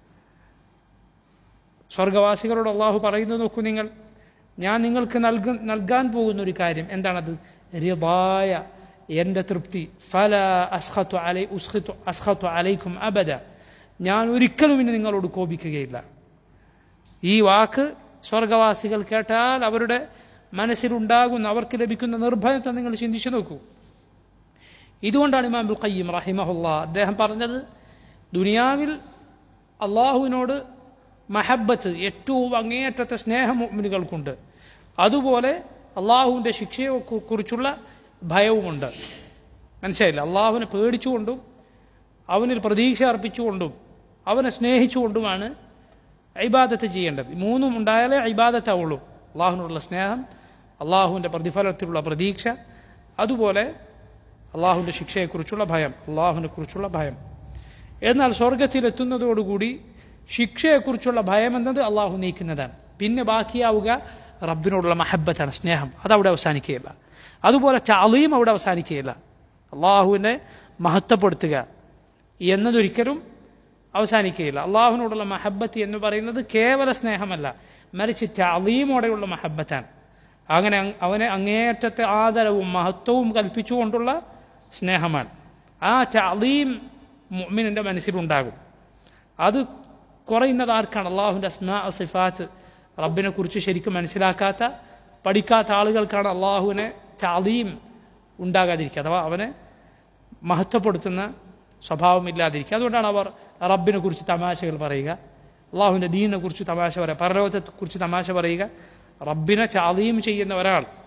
സ്വർഗവാസികളോട് അള്ളാഹു പറയുന്നത് നോക്കൂ നിങ്ങൾ ഞാൻ നിങ്ങൾക്ക് നൽക നൽകാൻ പോകുന്ന ഒരു കാര്യം എന്താണത് റിബായ എൻ്റെ തൃപ്തി ഫല അസ്ഹത്തു അലൈ ഉസ്ഹത്തു അസ്ഹത്തു അലൈക്കും അബദ ഞാൻ ഒരിക്കലും ഇനി നിങ്ങളോട് കോപിക്കുകയില്ല ഈ വാക്ക് സ്വർഗവാസികൾ കേട്ടാൽ അവരുടെ മനസ്സിലുണ്ടാകുന്ന അവർക്ക് ലഭിക്കുന്ന നിർഭയത്വം നിങ്ങൾ ചിന്തിച്ചു നോക്കൂ ഇതുകൊണ്ടാണ് ഇമാം ബുൽ ഖയ്യം റഹിമഹുല്ല അദ്ദേഹം പറഞ്ഞത് ദുനിയാവിൽ അള്ളാഹുവിനോട് മഹബത്ത് ഏറ്റവും അങ്ങേയറ്റത്തെ സ്നേഹം മുഅ്മിനുകൾക്കുണ്ട് അതുപോലെ അള്ളാഹുവിൻ്റെ ശിക്ഷയെ കു- കുറിച്ചുള്ള ഭയവുമുണ്ട് മനസ്സിലായില്ല അള്ളാഹുവിനെ പേടിച്ചുകൊണ്ടും അവനിൽ പ്രതീക്ഷ അർപ്പിച്ചുകൊണ്ടും അവനെ സ്നേഹിച്ചുകൊണ്ടുമാണ് ഇബാദത്ത് ചെയ്യേണ്ടത് ഈ മൂന്നും ഉണ്ടായാലേ ഇബാദത്താവുള്ളൂ അള്ളാഹുവിനോടുള്ള സ്നേഹം അള്ളാഹുവിൻ്റെ പ്രതിഫലത്തിലുള്ള പ്രതീക്ഷ അതുപോലെ അള്ളാഹുവിൻ്റെ ശിക്ഷയെക്കുറിച്ചുള്ള ഭയം അള്ളാഹുവിനെ കുറിച്ചുള്ള ഭയം എന്നാൽ സ്വർഗത്തിലെത്തുന്നതോടുകൂടി ശിക്ഷയെക്കുറിച്ചുള്ള ഭയം എന്നത് അള്ളാഹു നീക്കുന്നതാണ് പിന്നെ ബാക്കിയാവുക റബ്ബിനോടുള്ള മഹബത്താണ് സ്നേഹം അതവിടെ അവസാനിക്കുകയില്ല അതുപോലെ ചാളിയും അവിടെ അവസാനിക്കുകയില്ല അള്ളാഹുവിനെ മഹത്വപ്പെടുത്തുക എന്നതൊരിക്കലും അവസാനിക്കുകയില്ല അള്ളാഹുവിനോടുള്ള മഹബത്ത് എന്ന് പറയുന്നത് കേവല സ്നേഹമല്ല മറിച്ച് ചാളിയുമോടെയുള്ള മഹബത്താണ് അങ്ങനെ അങ് അവനെ അങ്ങേയറ്റത്തെ ആദരവും മഹത്വവും കൽപ്പിച്ചുകൊണ്ടുള്ള സ്നേഹമാണ് ആ ചാളീം മുഅ്മിനിൻ്റെ മനസ്സിലുണ്ടാകും അത് കുറയുന്നത് ആർക്കാണ് അള്ളാഹുവിൻ്റെ അസ്മാ സിഫാത്ത് റബ്ബിനെ കുറിച്ച് ശരിക്കും മനസ്സിലാക്കാത്ത പഠിക്കാത്ത ആളുകൾക്കാണ് അള്ളാഹുവിനെ ചാലീം ഉണ്ടാകാതിരിക്കുക അഥവാ അവനെ മഹത്വപ്പെടുത്തുന്ന സ്വഭാവമില്ലാതിരിക്കുക അതുകൊണ്ടാണ് അവർ റബ്ബിനെ കുറിച്ച് തമാശകൾ പറയുക അള്ളാഹുവിൻ്റെ ദീനിനെ കുറിച്ച് തമാശ പറയുക പരലോകത്തെ കുറിച്ച് തമാശ പറയുക റബ്ബിനെ ചാലീം ചെയ്യുന്ന ഒരാൾ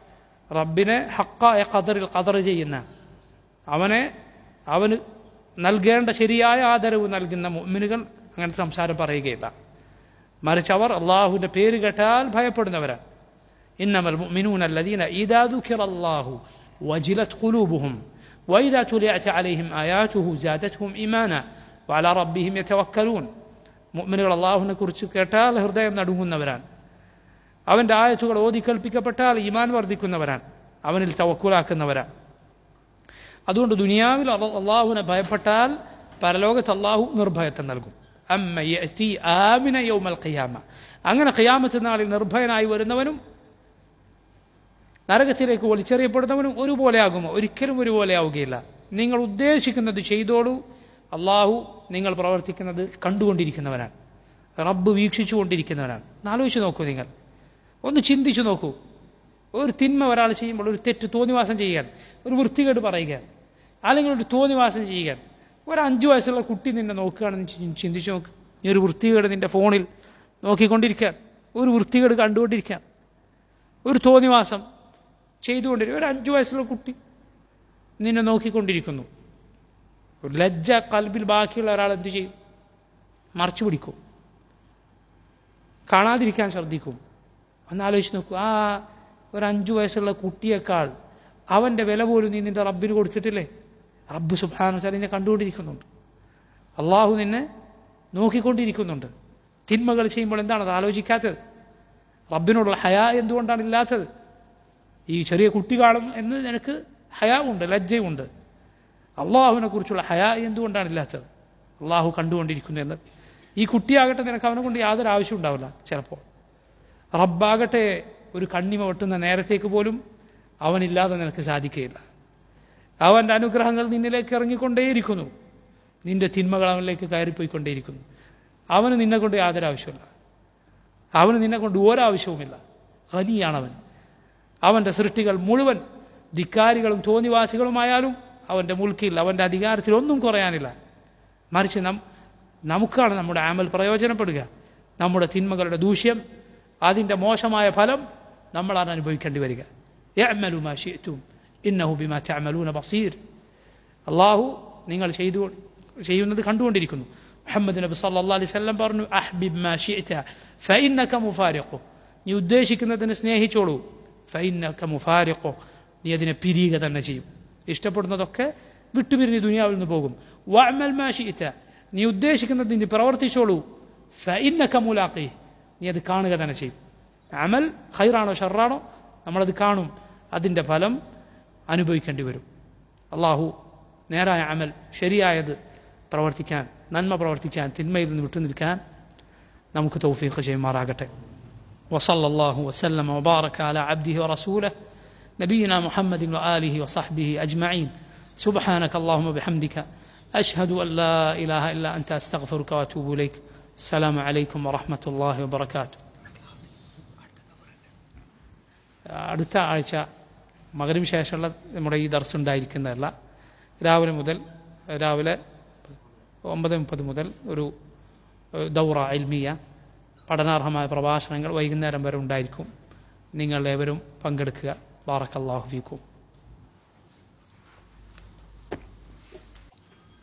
റബ്ബിനെ ഹക്കായ ഖദറിൽ ഖദർ ചെയ്യുന്ന അവനെ അവന് നൽകേണ്ട ശരിയായ ആദരവ് നൽകുന്ന മുഅ്മിനുകൾ അങ്ങനെ സംസാരം പറയുകയില്ല മറിച്ച് അവർ അള്ളാഹുവിൻ്റെ പേര് കേട്ടാൽ ഭയപ്പെടുന്നവരാണ് إنما المؤمنون الذين إذا ذكر الله وجلت قلوبهم وإذا تليت عليهم آياته زادتهم إيمانا وعلى ربهم يتوكلون മുഅ്മിനുകൾ അള്ളാഹുവിനെ കുറിച്ച് കേട്ടാൽ ഹൃദയം നടുങ്ങുന്നവരാണ് അവൻ്റെ ആയത്തുകൾ ഓതി കേൾപ്പിക്കപ്പെട്ടാൽ ഈമാൻ വർദ്ധിക്കുന്നവരാണ് അവനിൽ തവക്കുലാക്കുന്നവരാണ് അതുകൊണ്ട് ദുനിയാവിൽ അള്ള- അള്ളാഹുവിനെ ഭയപ്പെട്ടാൽ പരലോകത്ത് അള്ളാഹു നിർഭയത്തെ നൽകും അമ്മ യഅ്തി ആമിന യൗമൽ ഖിയാമ അങ്ങനെ ഖിയാമത്ത് നാളിൽ നിർഭയനായി വരുന്നവനും നരകത്തിലേക്ക് വലിച്ചെറിയപ്പെടുന്നവനും ഒരുപോലെ ആകുമോ ഒരിക്കലും ഒരുപോലെ ആവുകയില്ല നിങ്ങൾ ഉദ്ദേശിക്കുന്നത് ചെയ്തോളൂ അള്ളാഹു നിങ്ങൾ പ്രവർത്തിക്കുന്നത് കണ്ടുകൊണ്ടിരിക്കുന്നവനാണ് റബ്ബ് വീക്ഷിച്ചു കൊണ്ടിരിക്കുന്നവനാണ് ഒന്ന് ആലോചിച്ച് നോക്കൂ നിങ്ങൾ ഒന്ന് ചിന്തിച്ചു നോക്കൂ ഒരു തിന്മ ഒരാൾ ചെയ്യുമ്പോൾ ഒരു തെറ്റ് തോന്നിവാസം ചെയ്യുകയാണ് ഒരു വൃത്തികേട് പറയുകയാണ് അല്ലെങ്കിൽ ഒരു തോന്നിവാസം ചെയ്യുകയാണ് ഒരു അഞ്ചു വയസ്സുള്ള കുട്ടി നിന്നെ നോക്കുകയാണെന്ന് ചി- ചിന്തിച്ചു നോക്ക് നീ ഒരു വൃത്തികേട് നിന്റെ ഫോണിൽ നോക്കിക്കൊണ്ടിരിക്കുകയാണ് ഒരു വൃത്തികേട് കണ്ടുകൊണ്ടിരിക്കുകയാണ് ഒരു തോന്നിവാസം ചെയ്തുകൊണ്ടിരിക്കും ഒരു അഞ്ചു വയസ്സുള്ള കുട്ടി നിന്നെ നോക്കിക്കൊണ്ടിരിക്കുന്നു ഒരു ലജ്ജ കൽബിൽ ബാക്കിയുള്ള ഒരാൾ എന്ത് ചെയ്യും മറച്ചു പിടിക്കും കാണാതിരിക്കാൻ ശ്രദ്ധിക്കും ഒന്ന് ആലോചിച്ച് നോക്കൂ ആ ഒരു അഞ്ചു വയസ്സുള്ള കുട്ടിയേക്കാൾ അവൻ്റെ വില പോലും നീ നിന്റെ റബ്ബിന് കൊടുത്തിട്ടില്ലേ റബ്ബ് സുബാന നിന്നെ കണ്ടുകൊണ്ടിരിക്കുന്നുണ്ട് അള്ളാഹു നിന്നെ നോക്കിക്കൊണ്ടിരിക്കുന്നുണ്ട് തിന്മകൾ ചെയ്യുമ്പോൾ എന്താണ് അത് ആലോചിക്കാത്തത് റബ്ബിനോടുള്ള ഹയാ എന്തുകൊണ്ടാണ് ഇല്ലാത്തത് ഈ ചെറിയ കുട്ടി കാണും എന്ന് നിനക്ക് ഹയാ ഉണ്ട് ലജ്ജയുണ്ട് അള്ളാഹുവിനെ കുറിച്ചുള്ള ഹയാ എന്തുകൊണ്ടാണ് ഇല്ലാത്തത് അള്ളാഹു കണ്ടുകൊണ്ടിരിക്കുന്നു എന്ന് ഈ കുട്ടിയാകട്ടെ നിനക്ക് അവനെ കൊണ്ട് യാതൊരു ആവശ്യം ഉണ്ടാവില്ല ചിലപ്പോൾ റബ്ബാകട്ടെ ഒരു കണ്ണിമ വെട്ടുന്ന നേരത്തേക്ക് പോലും അവനില്ലാതെ നിനക്ക് സാധിക്കുകയില്ല അവൻ്റെ അനുഗ്രഹങ്ങൾ നിന്നിലേക്ക് ഇറങ്ങിക്കൊണ്ടേയിരിക്കുന്നു നിന്റെ തിന്മകൾ അവനിലേക്ക് കയറിപ്പോയിക്കൊണ്ടേയിരിക്കുന്നു അവന് നിന്നെ കൊണ്ട് യാതൊരു ആവശ്യമില്ല അവന് നിന്നെ കൊണ്ട് ഒരാവശ്യവുമില്ല ഖനിയാണവൻ അവൻ്റെ സൃഷ്ടികൾ മുഴുവൻ ധിക്കാരികളും തോന്നിവാസികളുമായാലും അവൻ്റെ മുൽക്കിൽ അവൻ്റെ അധികാരത്തിൽ ഒന്നും കുറയാനില്ല മറിച്ച് നം നമുക്കാണ് നമ്മുടെ ആമൽ പ്രയോജനപ്പെടുക നമ്മുടെ തിന്മകളുടെ ദൂഷ്യം അതിൻ്റെ മോശമായ ഫലം നമ്മളാണ് അനുഭവിക്കേണ്ടി വരിക യഅ്മലു മാ ശിഅ്തും ഇന്നഹു ബിമാ തഅമലൂന ബസീർ അള്ളാഹു നിങ്ങൾ ചെയ്തു ചെയ്യുന്നത് കണ്ടുകൊണ്ടിരിക്കുന്നു മുഹമ്മദ് നബി സല്ലല്ലാഹു അലൈഹി വസല്ലം പറഞ്ഞു അഹ്ബിബ് മാ ശിഅ്ത ഫഇന്നക മുഫാരിഖു നീ ഉദ്ദേശിക്കുന്നതിന് സ്നേഹിച്ചോളൂ ഫഇന്നക മുഫാരിഖു നീ അതിനെ പിരിയുക തന്നെ ചെയ്യും ഇഷ്ടപ്പെടുന്നതൊക്കെ വിട്ടുപിരിഞ്ഞ് ദുനിയാവിൽ നിന്ന് പോകും വഅമൽ മാ ശിഅ്ത നീ ഉദ്ദേശിക്കുന്നത് നീ പ്രവർത്തിച്ചോളൂ ഫഇന്നക മുലാഖി നീ അത് കാണുക തന്നെ ചെയ്യും അമൽ ഖൈറാണോ ഷർറാണോ നമ്മളത് കാണും അതിൻ്റെ ഫലം അനുഭവിക്കേണ്ടി വരും അള്ളാഹു നേരായ അമൽ ശരിയായത് പ്രവർത്തിക്കാൻ നന്മ പ്രവർത്തിക്കാൻ തിന്മയിൽ നിന്ന് വിട്ടുനിൽക്കാൻ നമുക്ക് തൗഫീഖ് ചെയ്യുമാറാകട്ടെ وصلى الله وسلم وبارك على عبده ورسوله نبينا محمد وآله وصحبه أجمعين سبحانك اللهم وبحمدك أشهد أن لا إله إلا أنت أستغفرك وأتوب إليك السلام عليكم ورحمة الله وبركاته അടുത്ത ആഴ്ച മകരം ശേഷമുള്ള നമ്മുടെ ഈ ദർസ് ഉണ്ടായിരിക്കുന്നതല്ല രാവിലെ മുതൽ രാവിലെ ഒമ്പത് മുപ്പത് മുതൽ ഒരു ഏഹ്, ദൗറ എൽമിയ പഠനാർഹമായ പ്രഭാഷണങ്ങൾ വൈകുന്നേരം വരെ ഉണ്ടായിരിക്കും നിങ്ങൾ ഏവരും പങ്കെടുക്കുക ബാറക്കല്ലാഹു ഫീക്കും